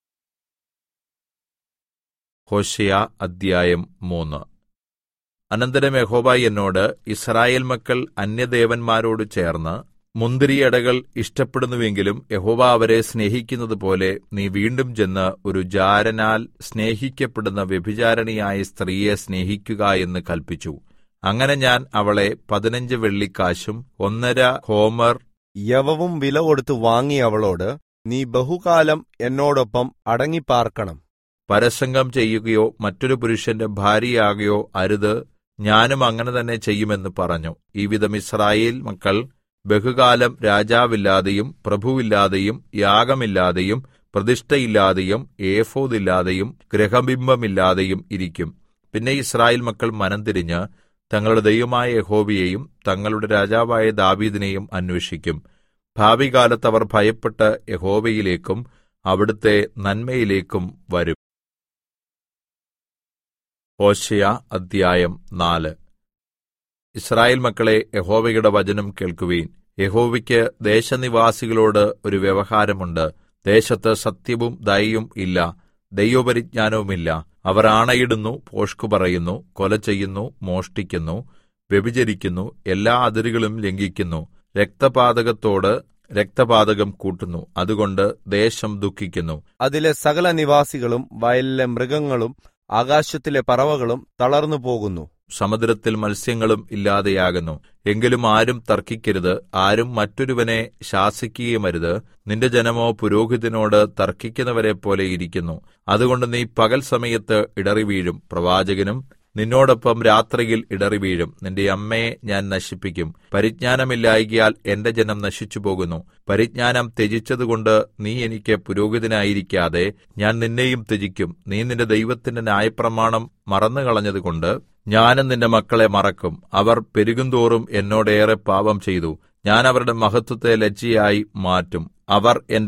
ഹോശയ അദ്ധ്യായം മൂന്ന് അനന്തരം യഹോവ എന്നോട് ഇസ്രായേൽ മക്കൾ അന്യദേവന്മാരോട് ചേർന്ന് മുന്തിരിയടകൾ ഇഷ്ടപ്പെടുന്നുവെങ്കിലും യഹോവ അവരെ സ്നേഹിക്കുന്നതുപോലെ നീ വീണ്ടും ചെന്ന് ഒരു ജാരനാൽ സ്നേഹിക്കപ്പെടുന്ന വ്യഭിചാരണിയായ സ്ത്രീയെ സ്നേഹിക്കുക എന്ന് കൽപ്പിച്ചു അങ്ങനെ ഞാൻ അവളെ പതിനഞ്ച് വെള്ളിക്കാശും ഒന്നര ഹോമർ യവവും വില കൊടുത്ത് വാങ്ങി അവളോട് നീ ബഹുകാലം എന്നോടൊപ്പം അടങ്ങിപ്പാർക്കണം പരസംഗം ചെയ്യുകയോ മറ്റൊരു പുരുഷന്റെ ഭാര്യയാകുകയോ അരുത് ഞാനും അങ്ങനെ തന്നെ ചെയ്യുമെന്ന് പറഞ്ഞു ഈ വിധം ഇസ്രായേൽ മക്കൾ ബഹുകാലം രാജാവില്ലാതെയും പ്രഭുവില്ലാതെയും യാഗമില്ലാതെയും പ്രതിഷ്ഠയില്ലാതെയും ഏഫോദില്ലാതെയും ഗ്രഹബിംബമില്ലാതെയും ഇരിക്കും പിന്നെ ഇസ്രായേൽ മക്കൾ മനം തിരിഞ്ഞ് തങ്ങളുടെ ദൈവമായ യഹോവയെയും തങ്ങളുടെ രാജാവായ ദാവീദിനെയും അന്വേഷിക്കും ഭാവികാലത്ത് അവർ ഭയപ്പെട്ട് യഹോവയിലേക്കും അവിടുത്തെ നന്മയിലേക്കും വരും ഓശയ അദ്ധ്യായം നാല് ഇസ്രായേൽ മക്കളെ യഹോവയുടെ വചനം കേൾക്കുവീൻ യഹോവയ്ക്ക് ദേശനിവാസികളോട് ഒരു വ്യവഹാരമുണ്ട് ദേശത്ത് സത്യവും ദയയും ഇല്ല ദൈവപരിജ്ഞാനവുമില്ല അവർ ആണയിടുന്നു പോഷ്കു പറയുന്നു കൊല ചെയ്യുന്നു മോഷ്ടിക്കുന്നു വ്യഭിചരിക്കുന്നു എല്ലാ അതിരുകളും ലംഘിക്കുന്നു രക്തപാതകത്തോട് രക്തപാതകം കൂട്ടുന്നു അതുകൊണ്ട് ദേശം ദുഃഖിക്കുന്നു അതിലെ സകല നിവാസികളും വയലിലെ മൃഗങ്ങളും ആകാശത്തിലെ പറവകളും തളർന്നു പോകുന്നു സമുദ്രത്തിൽ മത്സ്യങ്ങളും ഇല്ലാതെയാകുന്നു എങ്കിലും ആരും തർക്കിക്കരുത് ആരും മറ്റൊരുവനെ ശാസിക്കുകയുമരുത് നിന്റെ ജനമോ പുരോഹിതനോട് തർക്കിക്കുന്നവരെ പോലെ ഇരിക്കുന്നു അതുകൊണ്ട് നീ പകൽ സമയത്ത് ഇടറി വീഴും പ്രവാചകനും നിന്നോടൊപ്പം രാത്രിയിൽ ഇടറി വീഴും നിന്റെ അമ്മയെ ഞാൻ നശിപ്പിക്കും പരിജ്ഞാനമില്ലായികയാൽ എന്റെ ജനം നശിച്ചുപോകുന്നു പരിജ്ഞാനം ത്യജിച്ചതുകൊണ്ട് നീ എനിക്ക് പുരോഹിതനായിരിക്കാതെ ഞാൻ നിന്നെയും ത്യജിക്കും നീ നിന്റെ ദൈവത്തിന്റെ ന്യായപ്രമാണം മറന്നുകളഞ്ഞതുകൊണ്ട് ഞാനും നിന്റെ മക്കളെ മറക്കും അവർ പെരുകുന്തോറും എന്നോടേറെ പാപം ചെയ്തു ഞാൻ അവരുടെ മഹത്വത്തെ ലജ്ജയായി മാറ്റും അവർ എന്റെ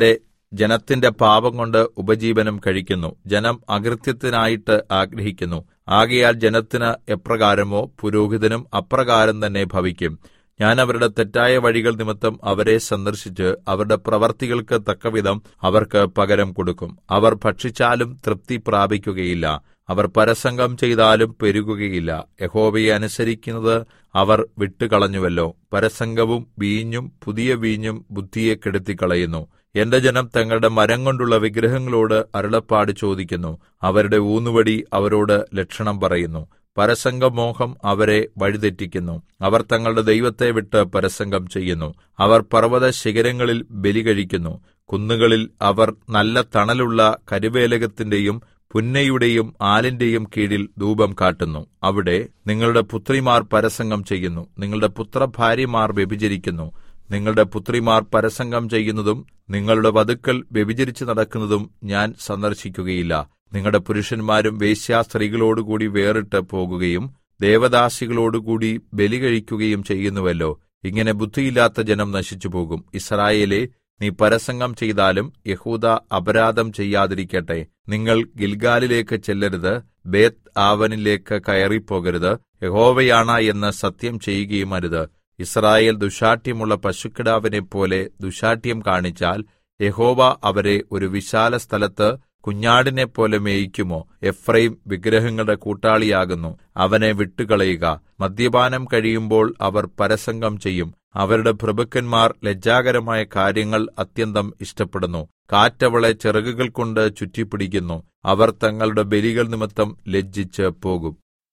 ജനത്തിന്റെ പാപം കൊണ്ട് ഉപജീവനം കഴിക്കുന്നു ജനം അകൃത്യത്തിനായിട്ട് ആഗ്രഹിക്കുന്നു ആകയാൽ ജനത്തിന് എപ്രകാരമോ പുരോഹിതനും അപ്രകാരം തന്നെ ഭവിക്കും ഞാൻ അവരുടെ തെറ്റായ വഴികൾ നിമിത്തം അവരെ സന്ദർശിച്ച് അവരുടെ പ്രവർത്തികൾക്ക് തക്കവിധം അവർക്ക് പകരം കൊടുക്കും അവർ ഭക്ഷിച്ചാലും തൃപ്തി പ്രാപിക്കുകയില്ല അവർ പരസംഗം ചെയ്താലും പെരുകുകയില്ല യഹോവയെ അനുസരിക്കുന്നത് അവർ വിട്ടുകളഞ്ഞുവല്ലോ പരസംഗവും വീഞ്ഞും പുതിയ വീഞ്ഞും ബുദ്ധിയെ കെടുത്തിക്കളയുന്നു എന്റെ ജനം തങ്ങളുടെ മരം കൊണ്ടുള്ള വിഗ്രഹങ്ങളോട് അരുളപ്പാട് ചോദിക്കുന്നു അവരുടെ ഊന്നുവടി അവരോട് ലക്ഷണം പറയുന്നു പരസംഗമോഹം അവരെ വഴിതെറ്റിക്കുന്നു അവർ തങ്ങളുടെ ദൈവത്തെ വിട്ട് പരസംഗം ചെയ്യുന്നു അവർ പർവ്വത ശിഖരങ്ങളിൽ ബലി കഴിക്കുന്നു കുന്നുകളിൽ അവർ നല്ല തണലുള്ള കരുവേലകത്തിന്റെയും പുന്നയുടെയും ആലിന്റെയും കീഴിൽ ധൂപം കാട്ടുന്നു അവിടെ നിങ്ങളുടെ പുത്രിമാർ പരസംഗം ചെയ്യുന്നു നിങ്ങളുടെ പുത്രഭാര്യമാർ വ്യഭിചരിക്കുന്നു നിങ്ങളുടെ പുത്രിമാർ പരസംഗം ചെയ്യുന്നതും നിങ്ങളുടെ വധുക്കൾ വ്യഭിചരിച്ചു നടക്കുന്നതും ഞാൻ സന്ദർശിക്കുകയില്ല നിങ്ങളുടെ പുരുഷന്മാരും വേശ്യാസ്ത്രീകളോടുകൂടി വേറിട്ട് പോകുകയും ദേവദാസികളോടുകൂടി ബലി കഴിക്കുകയും ചെയ്യുന്നുവല്ലോ ഇങ്ങനെ ബുദ്ധിയില്ലാത്ത ജനം നശിച്ചുപോകും ഇസ്രായേലേ നീ പരസംഗം ചെയ്താലും യഹൂദ അപരാധം ചെയ്യാതിരിക്കട്ടെ നിങ്ങൾ ഗിൽഗാലിലേക്ക് ചെല്ലരുത് ബേത്ത് ആവനിലേക്ക് കയറിപ്പോകരുത് യഹോവയാണ എന്ന് സത്യം ചെയ്യുകയും അരുത് ഇസ്രായേൽ ദുശാഠ്യമുള്ള പശുക്കിടാവിനെ പോലെ ദുശാഠ്യം കാണിച്ചാൽ യഹോവ അവരെ ഒരു വിശാല സ്ഥലത്ത് കുഞ്ഞാടിനെ പോലെ മേയിക്കുമോ എഫ്രൈം വിഗ്രഹങ്ങളുടെ കൂട്ടാളിയാകുന്നു അവനെ വിട്ടുകളയുക മദ്യപാനം കഴിയുമ്പോൾ അവർ പരസംഗം ചെയ്യും അവരുടെ പ്രഭുക്കന്മാർ ലജ്ജാകരമായ കാര്യങ്ങൾ അത്യന്തം ഇഷ്ടപ്പെടുന്നു കാറ്റവളെ ചിറകുകൾ കൊണ്ട് ചുറ്റിപ്പിടിക്കുന്നു അവർ തങ്ങളുടെ ബലികൾ നിമിത്തം ലജ്ജിച്ച് പോകും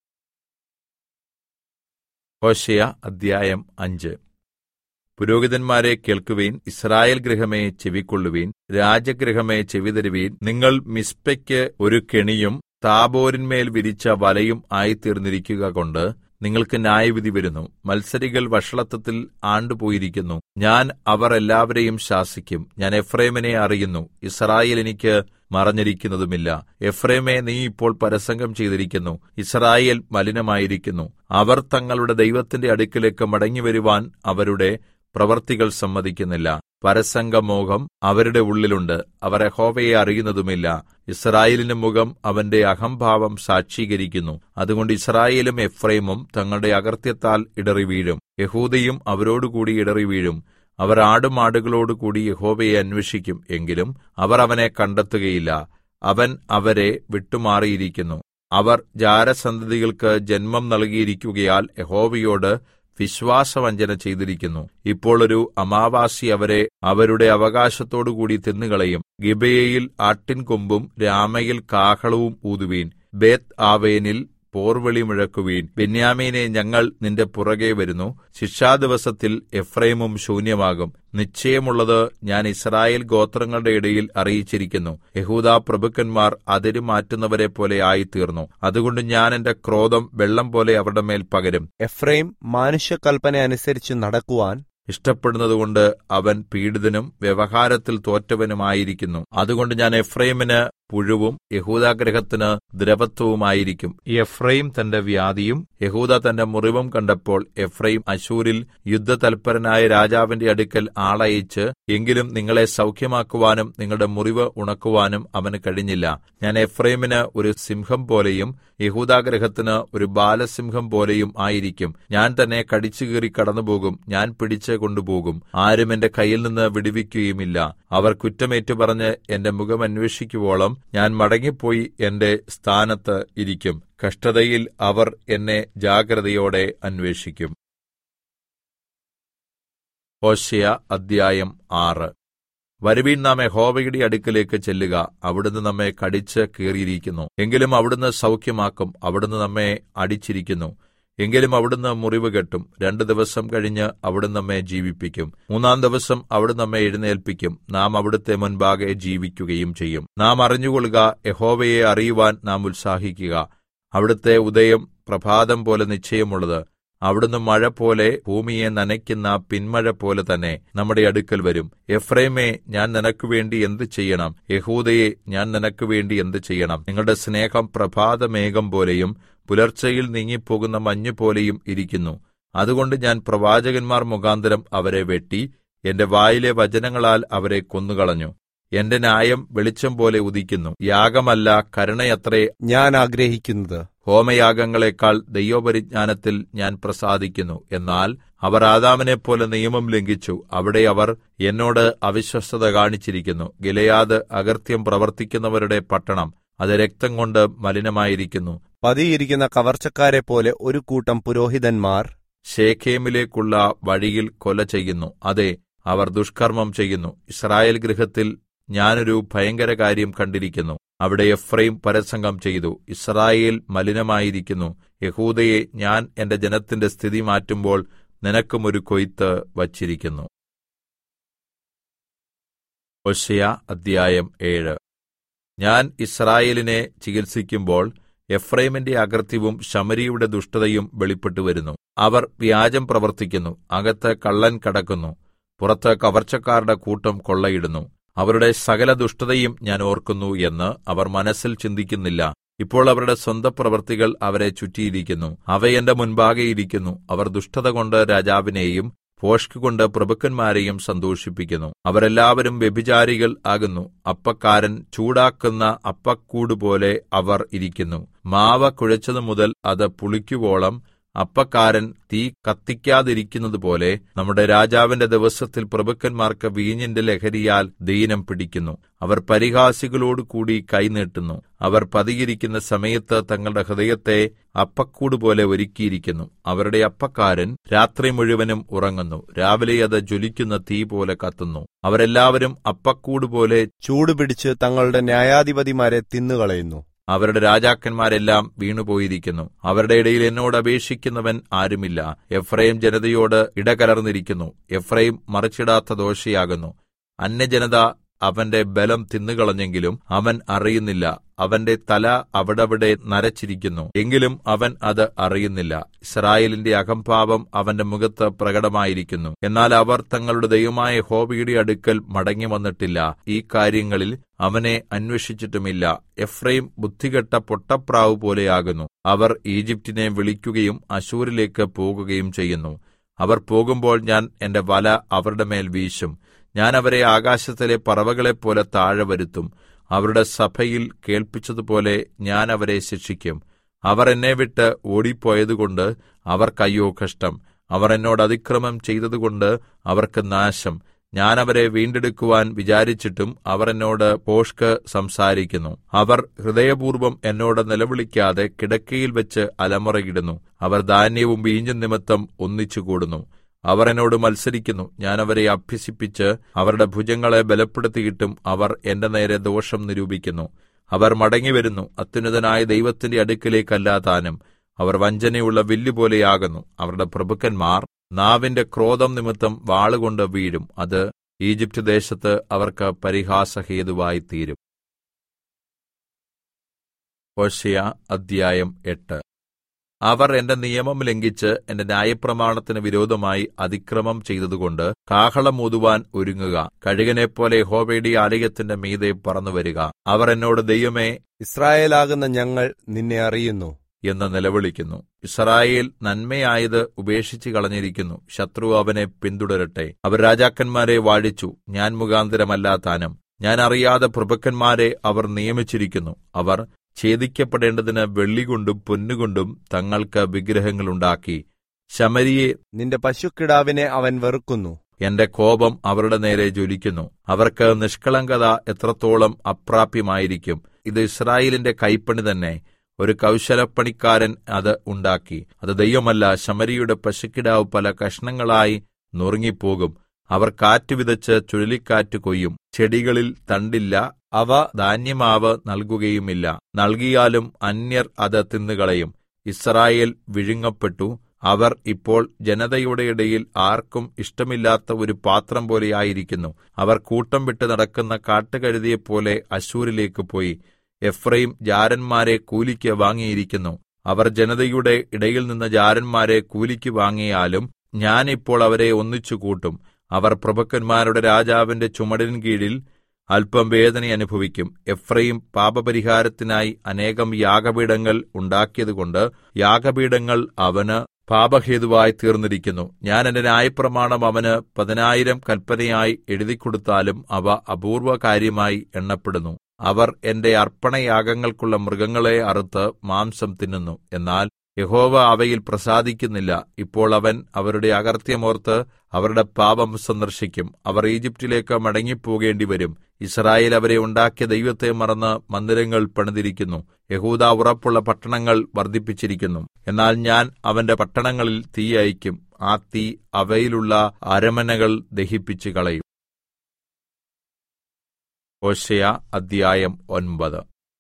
ഹോശയ അധ്യായം അഞ്ച് പുരോഹിതന്മാരെ കേൾക്കുവീൻ ഇസ്രായേൽ ഗൃഹമേ ചെവിക്കൊള്ളുവീൻ രാജഗൃഹമേ ചെവിതരുവീൻ നിങ്ങൾ മിസ്പയ്ക്ക് ഒരു കെണിയും താബോരിന്മേൽ വിരിച്ച വലയും ആയിത്തീർന്നിരിക്കുക കൊണ്ട് നിങ്ങൾക്ക് ന്യായവിധി വരുന്നു മത്സരികൾ വഷളത്വത്തിൽ ആണ്ടുപോയിരിക്കുന്നു ഞാൻ അവർ എല്ലാവരെയും ശാസിക്കും ഞാൻ എഫ്രൈമിനെ അറിയുന്നു ഇസ്രായേൽ എനിക്ക് മറഞ്ഞിരിക്കുന്നതുമില്ല എഫ്രൈമെ നീ ഇപ്പോൾ പരസംഗം ചെയ്തിരിക്കുന്നു ഇസ്രായേൽ മലിനമായിരിക്കുന്നു അവർ തങ്ങളുടെ ദൈവത്തിന്റെ അടുക്കിലേക്ക് മടങ്ങിവരുവാൻ അവരുടെ പ്രവർത്തികൾ സമ്മതിക്കുന്നില്ല പരസംഗമോഹം അവരുടെ ഉള്ളിലുണ്ട് അവർ യഹോവയെ അറിയുന്നതുമില്ല ഇസ്രായേലിന്റെ മുഖം അവന്റെ അഹംഭാവം സാക്ഷീകരിക്കുന്നു അതുകൊണ്ട് ഇസ്രായേലും എഫ്രൈമും തങ്ങളുടെ അകൃത്യത്താൽ ഇടറി വീഴും യഹൂദയും അവരോടുകൂടി ഇടറി വീഴും അവർ ആടുമാടുകളോടുകൂടി യഹോവയെ അന്വേഷിക്കും എങ്കിലും അവർ അവനെ കണ്ടെത്തുകയില്ല അവൻ അവരെ വിട്ടുമാറിയിരിക്കുന്നു അവർ ജാരസന്തതികൾക്ക് ജന്മം നൽകിയിരിക്കുകയാൽ യഹോവയോട് വിശ്വാസവഞ്ചന ചെയ്തിരിക്കുന്നു ഇപ്പോൾ ഒരു അമാവാസി അവരെ അവരുടെ അവകാശത്തോടുകൂടി തിന്നുകളയും ഗിബയയിൽ ആട്ടിൻകൊമ്പും രാമയിൽ കാഹളവും ഊതുവീൻ ബേത്ത് ആവേനിൽ പോർവിളി മുഴക്കുവീൻ ബെന്യാമീനെ ഞങ്ങൾ നിന്റെ പുറകെ വരുന്നു ശിക്ഷാദിവസത്തിൽ എഫ്രൈമും ശൂന്യമാകും നിശ്ചയമുള്ളത് ഞാൻ ഇസ്രായേൽ ഗോത്രങ്ങളുടെ ഇടയിൽ അറിയിച്ചിരിക്കുന്നു യഹൂദാ പ്രഭുക്കന്മാർ അതിര് മാറ്റുന്നവരെ പോലെ ആയിത്തീർന്നു അതുകൊണ്ട് ഞാൻ എന്റെ ക്രോധം വെള്ളം പോലെ അവരുടെ മേൽ പകരും എഫ്രൈം മാനുഷ്യകൽപ്പന അനുസരിച്ച് നടക്കുവാൻ ഇഷ്ടപ്പെടുന്നതുകൊണ്ട് അവൻ പീഡിതനും വ്യവഹാരത്തിൽ തോറ്റവനുമായിരിക്കുന്നു അതുകൊണ്ട് ഞാൻ എഫ്രൈമിന് പുഴുവും യഹൂദാഗ്രഹത്തിന് ദ്രവത്വവുമായിരിക്കും എഫ്രൈം തന്റെ വ്യാധിയും യഹൂദ തന്റെ മുറിവും കണ്ടപ്പോൾ എഫ്രൈം അശൂരിൽ യുദ്ധതൽപരനായ രാജാവിന്റെ അടുക്കൽ ആളയച്ച് എങ്കിലും നിങ്ങളെ സൗഖ്യമാക്കുവാനും നിങ്ങളുടെ മുറിവ് ഉണക്കുവാനും അവന് കഴിഞ്ഞില്ല ഞാൻ എഫ്രൈമിന് ഒരു സിംഹം പോലെയും യഹൂദാഗ്രഹത്തിന് ഒരു ബാലസിംഹം പോലെയും ആയിരിക്കും ഞാൻ തന്നെ കടിച്ചുകീറി കടന്നുപോകും ഞാൻ പിടിച്ച് കൊണ്ടുപോകും ആരും എന്റെ കയ്യിൽ നിന്ന് വിടുവിക്കുകയുമില്ല അവർ കുറ്റമേറ്റു പറഞ്ഞ് എന്റെ മുഖം അന്വേഷിക്കുവോളം ഞാൻ മടങ്ങിപ്പോയി എന്റെ സ്ഥാനത്ത് ഇരിക്കും കഷ്ടതയിൽ അവർ എന്നെ ജാഗ്രതയോടെ അന്വേഷിക്കും ഹോശയ അദ്ധ്യായം ആറ് വരുവീൻ നാം യഹോവയുടെ അടുക്കലേക്ക് ചെല്ലുക അവിടുന്ന് നമ്മെ കടിച്ച് കീറിയിരിക്കുന്നു എങ്കിലും അവിടുന്ന് സൗഖ്യമാക്കും അവിടുന്ന് നമ്മെ അടിച്ചിരിക്കുന്നു എങ്കിലും അവിടുന്ന് മുറിവ് കെട്ടും രണ്ടു ദിവസം കഴിഞ്ഞ് അവിടുന്ന് നമ്മെ ജീവിപ്പിക്കും മൂന്നാം ദിവസം അവിടുന്ന് നമ്മെ എഴുന്നേൽപ്പിക്കും നാം അവിടുത്തെ മുൻപാകെ ജീവിക്കുകയും ചെയ്യും നാം അറിഞ്ഞുകൊള്ളുക യഹോവയെ അറിയുവാൻ നാം ഉത്സാഹിക്കുക അവിടുത്തെ ഉദയം പ്രഭാതം പോലെ നിശ്ചയമുള്ളത് അവിടുന്ന് മഴ പോലെ ഭൂമിയെ നനയ്ക്കുന്ന പിന്മഴ പോലെ തന്നെ നമ്മുടെ അടുക്കൽ വരും എഫ്രൈമേ ഞാൻ നിനക്ക് വേണ്ടി എന്ത് ചെയ്യണം യഹൂദയെ ഞാൻ നിനക്ക് വേണ്ടി എന്ത് ചെയ്യണം നിങ്ങളുടെ സ്നേഹം പ്രഭാതമേഘം പോലെയും പുലർച്ചയിൽ നീങ്ങിപ്പോകുന്ന മഞ്ഞുപോലെയും ഇരിക്കുന്നു അതുകൊണ്ട് ഞാൻ പ്രവാചകന്മാർ മുഖാന്തരം അവരെ വെട്ടി എന്റെ വായിലെ വചനങ്ങളാൽ അവരെ കൊന്നുകളഞ്ഞു എന്റെ ന്യായം വെളിച്ചം പോലെ ഉദിക്കുന്നു യാഗമല്ല കരുണയത്രേ ഞാൻ ആഗ്രഹിക്കുന്നത് ഹോമയാഗങ്ങളെക്കാൾ ദൈവപരിജ്ഞാനത്തിൽ ഞാൻ പ്രസാദിക്കുന്നു എന്നാൽ അവർ ആദാമിനെപ്പോലെ നിയമം ലംഘിച്ചു അവിടെ അവർ എന്നോട് അവിശ്വസ്തത കാണിച്ചിരിക്കുന്നു ഗിലയാദ് അകൃത്യം പ്രവർത്തിക്കുന്നവരുടെ പട്ടണം അത് രക്തം കൊണ്ട് മലിനമായിരിക്കുന്നു പതിയിരിക്കുന്ന കവർച്ചക്കാരെ പോലെ ഒരു കൂട്ടം പുരോഹിതന്മാർ ശേഖേമിലേക്കുള്ള വഴിയിൽ കൊല ചെയ്യുന്നു അതെ അവർ ദുഷ്കർമ്മം ചെയ്യുന്നു ഇസ്രായേൽ ഗൃഹത്തിൽ ഞാനൊരു ഭയങ്കര കാര്യം കണ്ടിരിക്കുന്നു അവിടെ എഫ്രൈം പരസംഗം ചെയ്തു ഇസ്രായേൽ മലിനമായിരിക്കുന്നു യഹൂദയെ ഞാൻ എന്റെ ജനത്തിന്റെ സ്ഥിതി മാറ്റുമ്പോൾ നിനക്കും ഒരു കൊയ്ത്ത് വച്ചിരിക്കുന്നു ഒശയ അധ്യായം ഏഴ് ഞാൻ ഇസ്രായേലിനെ ചികിത്സിക്കുമ്പോൾ എഫ്രൈമിന്റെ അകൃത്യവും ശമരിയുടെ ദുഷ്ടതയും വെളിപ്പെട്ടുവരുന്നു അവർ വ്യാജം പ്രവർത്തിക്കുന്നു അകത്ത് കള്ളൻ കടക്കുന്നു പുറത്ത് കവർച്ചക്കാരുടെ കൂട്ടം കൊള്ളയിടുന്നു അവരുടെ സകല ദുഷ്ടതയും ഞാൻ ഓർക്കുന്നു എന്ന് അവർ മനസ്സിൽ ചിന്തിക്കുന്നില്ല ഇപ്പോൾ അവരുടെ സ്വന്തം പ്രവൃത്തികൾ അവരെ ചുറ്റിയിരിക്കുന്നു അവ എന്റെ മുൻപാകെ ഇരിക്കുന്നു അവർ ദുഷ്ടത കൊണ്ട് രാജാവിനെയും ഭോഷ്കുകൊണ്ട് പ്രഭുക്കന്മാരെയും സന്തോഷിപ്പിക്കുന്നു അവരെല്ലാവരും വ്യഭിചാരികൾ ആകുന്നു അപ്പക്കാരൻ ചൂടാക്കുന്ന അപ്പക്കൂടുപോലെ അവർ ഇരിക്കുന്നു മാവ് കുഴച്ചതു മുതൽ അത് പുളിക്കുവോളം അപ്പക്കാരൻ തീ കത്തിക്കാതിരിക്കുന്നതുപോലെ നമ്മുടെ രാജാവിന്റെ ദിവസത്തിൽ പ്രഭുക്കന്മാർക്ക് വീഞ്ഞിന്റെ ലഹരിയാൽ ദീനം പിടിക്കുന്നു അവർ പരിഹാസികളോടുകൂടി കൈനീട്ടുന്നു അവർ പതിയിരിക്കുന്ന സമയത്ത് തങ്ങളുടെ ഹൃദയത്തെ അപ്പക്കൂട് പോലെ ഒരുക്കിയിരിക്കുന്നു അവരുടെ അപ്പക്കാരൻ രാത്രി മുഴുവനും ഉറങ്ങുന്നു രാവിലെ അത് ജ്വലിക്കുന്ന തീ പോലെ കത്തുന്നു അവരെല്ലാവരും അപ്പക്കൂട് പോലെ ചൂടുപിടിച്ച് തങ്ങളുടെ ന്യായാധിപതിമാരെ തിന്നുകളയുന്നു അവരുടെ രാജാക്കന്മാരെല്ലാം വീണുപോയിരിക്കുന്നു അവരുടെ ഇടയിൽ എന്നോട് അപേക്ഷിക്കുന്നവൻ ആരുമില്ല എഫ്രൈം ജനതയോട് ഇടകലർന്നിരിക്കുന്നു എഫ്രൈം മറിച്ചിടാത്ത ദോഷയാകുന്നു അന്യജനത അവന്റെ ബലം തിന്നുകളഞ്ഞെങ്കിലും അവൻ അറിയുന്നില്ല അവന്റെ തല അവിടവിടെ നരച്ചിരിക്കുന്നു എങ്കിലും അവൻ അത് അറിയുന്നില്ല ഇസ്രായേലിന്റെ അഹംഭാവം അവന്റെ മുഖത്ത് പ്രകടമായിരിക്കുന്നു എന്നാൽ അവർ തങ്ങളുടെ ദൈവമായ ഹോബിയുടെ അടുക്കൽ മടങ്ങി വന്നിട്ടില്ല ഈ കാര്യങ്ങളിൽ അവനെ അന്വേഷിച്ചിട്ടുമില്ല എഫ്രൈം ബുദ്ധികെട്ട പൊട്ടപ്രാവ് പോലെയാകുന്നു അവർ ഈജിപ്റ്റിനെ വിളിക്കുകയും അശൂരിലേക്ക് പോകുകയും ചെയ്യുന്നു അവർ പോകുമ്പോൾ ഞാൻ എന്റെ വല അവരുടെ മേൽ വീശും ഞാൻ അവരെ ആകാശത്തിലെ പറവകളെപ്പോലെ താഴെ വരുത്തും അവരുടെ സഭയിൽ കേൾപ്പിച്ചതുപോലെ ഞാൻ അവരെ ശിക്ഷിക്കും അവർ എന്നെ വിട്ട് ഓടിപ്പോയതുകൊണ്ട് അവർക്കയ്യോ കഷ്ടം അവർ എന്നോട് അതിക്രമം ചെയ്തതുകൊണ്ട് അവർക്ക് നാശം ഞാൻ അവരെ വീണ്ടെടുക്കുവാൻ വിചാരിച്ചിട്ടും അവർ എന്നോട് പോഷ്ക്ക് സംസാരിക്കുന്നു അവർ ഹൃദയപൂർവ്വം എന്നോട് നിലവിളിക്കാതെ കിടക്കയിൽ വെച്ച് അലമുറയിടുന്നു അവർ ധാന്യവും വീഞ്ഞും നിമിത്തം ഒന്നിച്ചുകൂടുന്നു അവർ എന്നോട് മത്സരിക്കുന്നു ഞാൻ അവരെ അഭ്യസിപ്പിച്ച് അവരുടെ ഭുജങ്ങളെ ബലപ്പെടുത്തിയിട്ടും അവർ എന്റെ നേരെ ദോഷം നിരൂപിക്കുന്നു അവർ മടങ്ങിവരുന്നു അത്യുന്നതനായ ദൈവത്തിന്റെ അടുക്കിലേക്കല്ല താനും അവർ വഞ്ചനയുള്ള വില്ലുപോലെയാകുന്നു അവരുടെ പ്രഭുക്കന്മാർ നാവിന്റെ ക്രോധം നിമിത്തം വാളുകൊണ്ട് വീഴും അത് ഈജിപ്റ്റ് ദേശത്ത് അവർക്ക് പരിഹാസഹേതുവായി തീരും ഹോശയ അധ്യായം എട്ട് അവർ എന്റെ നിയമം ലംഘിച്ച് എന്റെ ന്യായപ്രമാണത്തിന് വിരോധമായി അതിക്രമം ചെയ്തതുകൊണ്ട് കാഹളം ഊതുവാൻ ഒരുങ്ങുക കഴുകനെപ്പോലെ യഹോവയുടെ ആലയത്തിന്റെ മീതെ പറന്നുവരിക അവർ എന്നോട് ദൈവമേ ഇസ്രായേലാകുന്ന ഞങ്ങൾ നിന്നെ അറിയുന്നു എന്ന് നിലവിളിക്കുന്നു ഇസ്രായേൽ നന്മയായത് ഉപേക്ഷിച്ചു കളഞ്ഞിരിക്കുന്നു ശത്രു അവനെ പിന്തുടരട്ടെ അവർ രാജാക്കന്മാരെ വാഴിച്ചു ഞാൻ മുഖാന്തരമല്ല താനും ഞാൻ അറിയാതെ പ്രഭുക്കന്മാരെ അവർ നിയമിച്ചിരിക്കുന്നു അവർ ഛേദിക്കപ്പെടേണ്ടതിന് വെള്ളികൊണ്ടും പൊന്നുകൊണ്ടും തങ്ങൾക്ക് വിഗ്രഹങ്ങളുണ്ടാക്കി ശമരിയെ നിന്റെ പശുക്കിടാവിനെ അവൻ വെറുക്കുന്നു എന്റെ കോപം അവരുടെ നേരെ ജ്വലിക്കുന്നു അവർക്ക് നിഷ്കളങ്കത എത്രത്തോളം അപ്രാപ്യമായിരിക്കും ഇത് ഇസ്രായേലിന്റെ കൈപ്പണി തന്നെ ഒരു കൗശലപ്പണിക്കാരൻ അത് ഉണ്ടാക്കി അത് ദൈവമല്ല ശമരിയുടെ പശുക്കിടാവ് പല കഷ്ണങ്ങളായി നുറുങ്ങിപ്പോകും അവർ കാറ്റ് വിതച്ച് ചുഴലിക്കാറ്റ് കൊയ്യും ചെടികളിൽ തണ്ടില്ല അവ ധാന്യമാവ് നൽകുകയുമില്ല നൽകിയാലും അന്യർ അത് തിന്നുകളയും ഇസ്രായേൽ വിഴുങ്ങപ്പെട്ടു അവർ ഇപ്പോൾ ജനതയുടെ ഇടയിൽ ആർക്കും ഇഷ്ടമില്ലാത്ത ഒരു പാത്രം പോലെയായിരിക്കുന്നു അവർ കൂട്ടം വിട്ട് നടക്കുന്ന കാട്ടുകഴുതിയെപ്പോലെ അശൂരിലേക്ക് പോയി എഫ്രൈം ജാരന്മാരെ കൂലിക്ക് വാങ്ങിയിരിക്കുന്നു അവർ ജനതയുടെ ഇടയിൽ നിന്ന് ജാരന്മാരെ കൂലിക്ക് വാങ്ങിയാലും ഞാൻ ഇപ്പോൾ അവരെ ഒന്നിച്ചു കൂട്ടും അവർ പ്രഭുക്കന്മാരുടെ രാജാവിന്റെ ചുമടിൻ കീഴിൽ അല്പം വേദന അനുഭവിക്കും എഫ്രൈം പാപപരിഹാരത്തിനായി അനേകം യാഗപീഠങ്ങൾ ഉണ്ടാക്കിയതുകൊണ്ട് യാഗപീഠങ്ങൾ അവന് പാപഹേതുവായി തീർന്നിരിക്കുന്നു ഞാൻ എന്റെ ന്യായപ്രമാണം അവന് പതിനായിരം കൽപ്പനയായി എഴുതിക്കൊടുത്താലും അവ അപൂർവ കാര്യമായി എണ്ണപ്പെടുന്നു അവർ എന്റെ അർപ്പണയാഗങ്ങൾക്കുള്ള മൃഗങ്ങളെ അറുത്ത് മാംസം തിന്നുന്നു എന്നാൽ യഹോവ അവയിൽ പ്രസാദിക്കുന്നില്ല ഇപ്പോൾ അവൻ അവരുടെ അകർത്യമോർത്ത് അവരുടെ പാപം സന്ദർശിക്കും അവർ ഈജിപ്റ്റിലേക്ക് മടങ്ങിപ്പോകേണ്ടി വരും ഇസ്രായേൽ അവരെ ഉണ്ടാക്കിയ ദൈവത്തെ മറന്ന് മന്ദിരങ്ങൾ പണിതിരിക്കുന്നു യഹൂദ ഉറപ്പുള്ള പട്ടണങ്ങൾ വർദ്ധിപ്പിച്ചിരിക്കുന്നു എന്നാൽ ഞാൻ അവന്റെ പട്ടണങ്ങളിൽ തീ അയക്കും ആ തീ അവയിലുള്ള അരമനകൾ ദഹിപ്പിച്ചു കളയും ഹോശയ അധ്യായം ഒൻപത്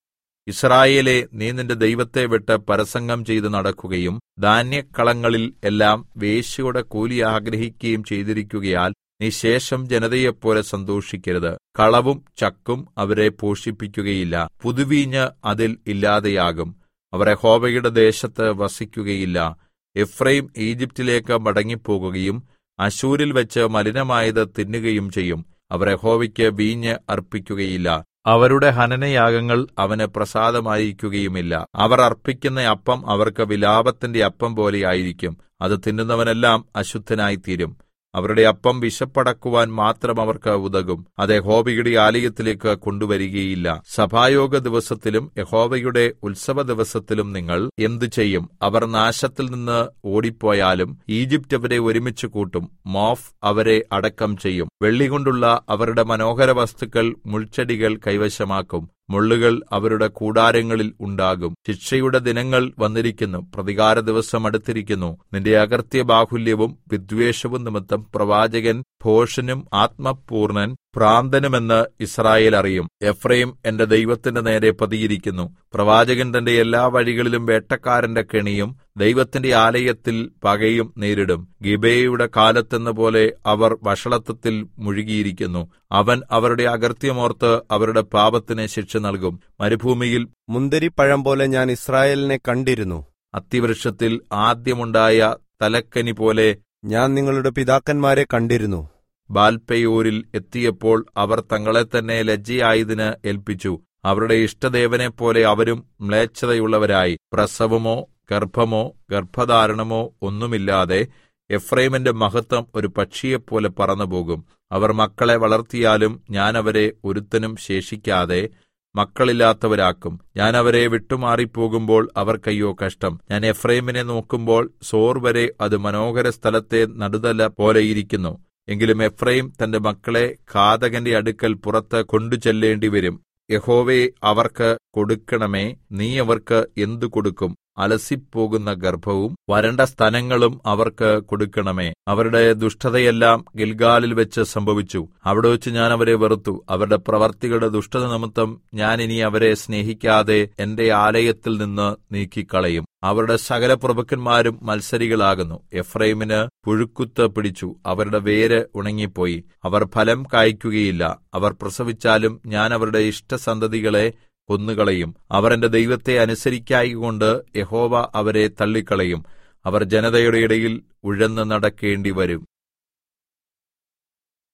ഇസ്രായേലെ നീ നിന്റെ ദൈവത്തെ വിട്ട് പരസംഗം ചെയ്ത് നടക്കുകയും ധാന്യക്കളങ്ങളിൽ എല്ലാം വേശ്യയുടെ കൂലി ആഗ്രഹിക്കുകയും ചെയ്തിരിക്കുകയാൽ നീ ശേഷം ജനതയെപ്പോലെ സന്തോഷിക്കരുത് കളവും ചക്കും അവരെ പോഷിപ്പിക്കുകയില്ല പുതുവീഞ്ഞ് അതിൽ ഇല്ലാതെയാകും അവർ യഹോവയുടെ ദേശത്ത് വസിക്കുകയില്ല എഫ്രൈം ഈജിപ്റ്റിലേക്ക് മടങ്ങിപ്പോകുകയും അശൂരിൽ വെച്ച് മലിനമായത് തിന്നുകയും ചെയ്യും അവർ യഹോവയ്ക്ക് വീഞ്ഞ് അർപ്പിക്കുകയില്ല അവരുടെ ഹനനയാഗങ്ങൾ അവന് പ്രസാദമായിരിക്കുകയുമില്ല അവർ അർപ്പിക്കുന്ന അപ്പം അവർക്ക് വിലാപത്തിന്റെ അപ്പം പോലെയായിരിക്കും അത് തിന്നുന്നവനെല്ലാം അശുദ്ധനായിത്തീരും അവരുടെ അപ്പം വിശപ്പടക്കുവാൻ മാത്രം അവർക്ക് ഉതകും അത് യഹോവയുടെ ആലയത്തിലേക്ക് കൊണ്ടുവരികയില്ല സഭായോഗ ദിവസത്തിലും യഹോവയുടെ ഉത്സവ ദിവസത്തിലും നിങ്ങൾ എന്തു ചെയ്യും അവർ നാശത്തിൽ നിന്ന് ഓടിപ്പോയാലും ഈജിപ്റ്റ് അവരെ ഒരുമിച്ച് കൂട്ടും മോഫ് അവരെ അടക്കം ചെയ്യും വെള്ളികൊണ്ടുള്ള അവരുടെ മനോഹര വസ്തുക്കൾ മുൾച്ചെടികൾ കൈവശമാക്കും മുള്ളുകൾ അവരുടെ കൂടാരങ്ങളിൽ ഉണ്ടാകും ശിക്ഷയുടെ ദിനങ്ങൾ വന്നിരിക്കുന്നു പ്രതികാര ദിവസം അടുത്തിരിക്കുന്നു നിന്റെ അകർത്യ ബാഹുല്യവും വിദ്വേഷവും നിമിത്തം പ്രവാചകൻ ഭോഷനും ആത്മപൂർണൻ ഭ്രാന്തനുമെന്ന് ഇസ്രായേൽ അറിയും എഫ്രൈം എന്റെ ദൈവത്തിന്റെ നേരെ പതിയിരിക്കുന്നു പ്രവാചകൻ തന്റെ എല്ലാ വഴികളിലും വേട്ടക്കാരന്റെ കെണിയും ദൈവത്തിന്റെ ആലയത്തിൽ പകയും നേരിടും ഗിബേയുടെ കാലത്തെന്ന പോലെ അവർ വഷളത്വത്തിൽ മുഴുകിയിരിക്കുന്നു അവൻ അവരുടെ അകർത്യമോർത്ത് അവരുടെ പാപത്തിന് ശിക്ഷ നൽകും മരുഭൂമിയിൽ മുന്തിരിപ്പഴം പോലെ ഞാൻ ഇസ്രായേലിനെ കണ്ടിരുന്നു അത്തിവൃക്ഷത്തിൽ ആദ്യമുണ്ടായ തലക്കനി പോലെ ഞാൻ നിങ്ങളുടെ പിതാക്കന്മാരെ കണ്ടിരുന്നു ബാൽപെയോരിൽ എത്തിയപ്പോൾ അവർ തങ്ങളെ തന്നെ ലജ്ജയായതിന് ഏൽപ്പിച്ചു അവരുടെ ഇഷ്ടദേവനെപ്പോലെ അവരും മ്ലേച്ഛതയുള്ളവരായി പ്രസവമോ ഗർഭമോ ഗർഭധാരണമോ ഒന്നുമില്ലാതെ എഫ്രൈമിന്റെ മഹത്വം ഒരു പക്ഷിയെപ്പോലെ പറന്നുപോകും അവർ മക്കളെ വളർത്തിയാലും ഞാൻ അവരെ ഒരുത്തനും ശേഷിക്കാതെ മക്കളില്ലാത്തവരാക്കും ഞാൻ അവരെ വിട്ടുമാറിപ്പോകുമ്പോൾ അവർക്കയ്യോ കഷ്ടം ഞാൻ എഫ്രൈമിനെ നോക്കുമ്പോൾ സോർ വരെ അത് മനോഹര സ്ഥലത്തെ നടുതല പോലെയിരിക്കുന്നു എങ്കിലും എഫ്രൈം തന്റെ മക്കളെ ഘാതകന്റെ അടുക്കൽ പുറത്ത് കൊണ്ടുചെല്ലേണ്ടി വരും യഹോവേ അവർക്ക് കൊടുക്കണമേ നീ അവർക്ക് എന്തു കൊടുക്കും അലസിപ്പോകുന്ന ഗർഭവും വരണ്ട സ്തനങ്ങളും അവർക്ക് കൊടുക്കണമേ അവരുടെ ദുഷ്ടതയെല്ലാം ഗിൽഗാലിൽ വെച്ച് സംഭവിച്ചു അവിടെ വെച്ച് ഞാൻ അവരെ വെറുത്തു അവരുടെ പ്രവർത്തികളുടെ ദുഷ്ടത നിമിത്തം ഞാൻ ഇനി അവരെ സ്നേഹിക്കാതെ എന്റെ ആലയത്തിൽ നിന്ന് നീക്കിക്കളയും അവരുടെ സകല പ്രഭുക്കന്മാരും മത്സരികളാകുന്നു എഫ്രൈമിന് പുഴുക്കുത്ത് പിടിച്ചു അവരുടെ വേര് ഉണങ്ങിപ്പോയി അവർ ഫലം കായ്ക്കുകയില്ല അവർ പ്രസവിച്ചാലും ഞാൻ അവരുടെ ഇഷ്ടസന്തതികളെ കൊന്നുകളയും അവർ എന്റെ ദൈവത്തെ അനുസരിക്കായികൊണ്ട് യഹോവ അവരെ തള്ളിക്കളയും അവർ ജനതയുടെ ഇടയിൽ ഉഴന്നു നടക്കേണ്ടി വരും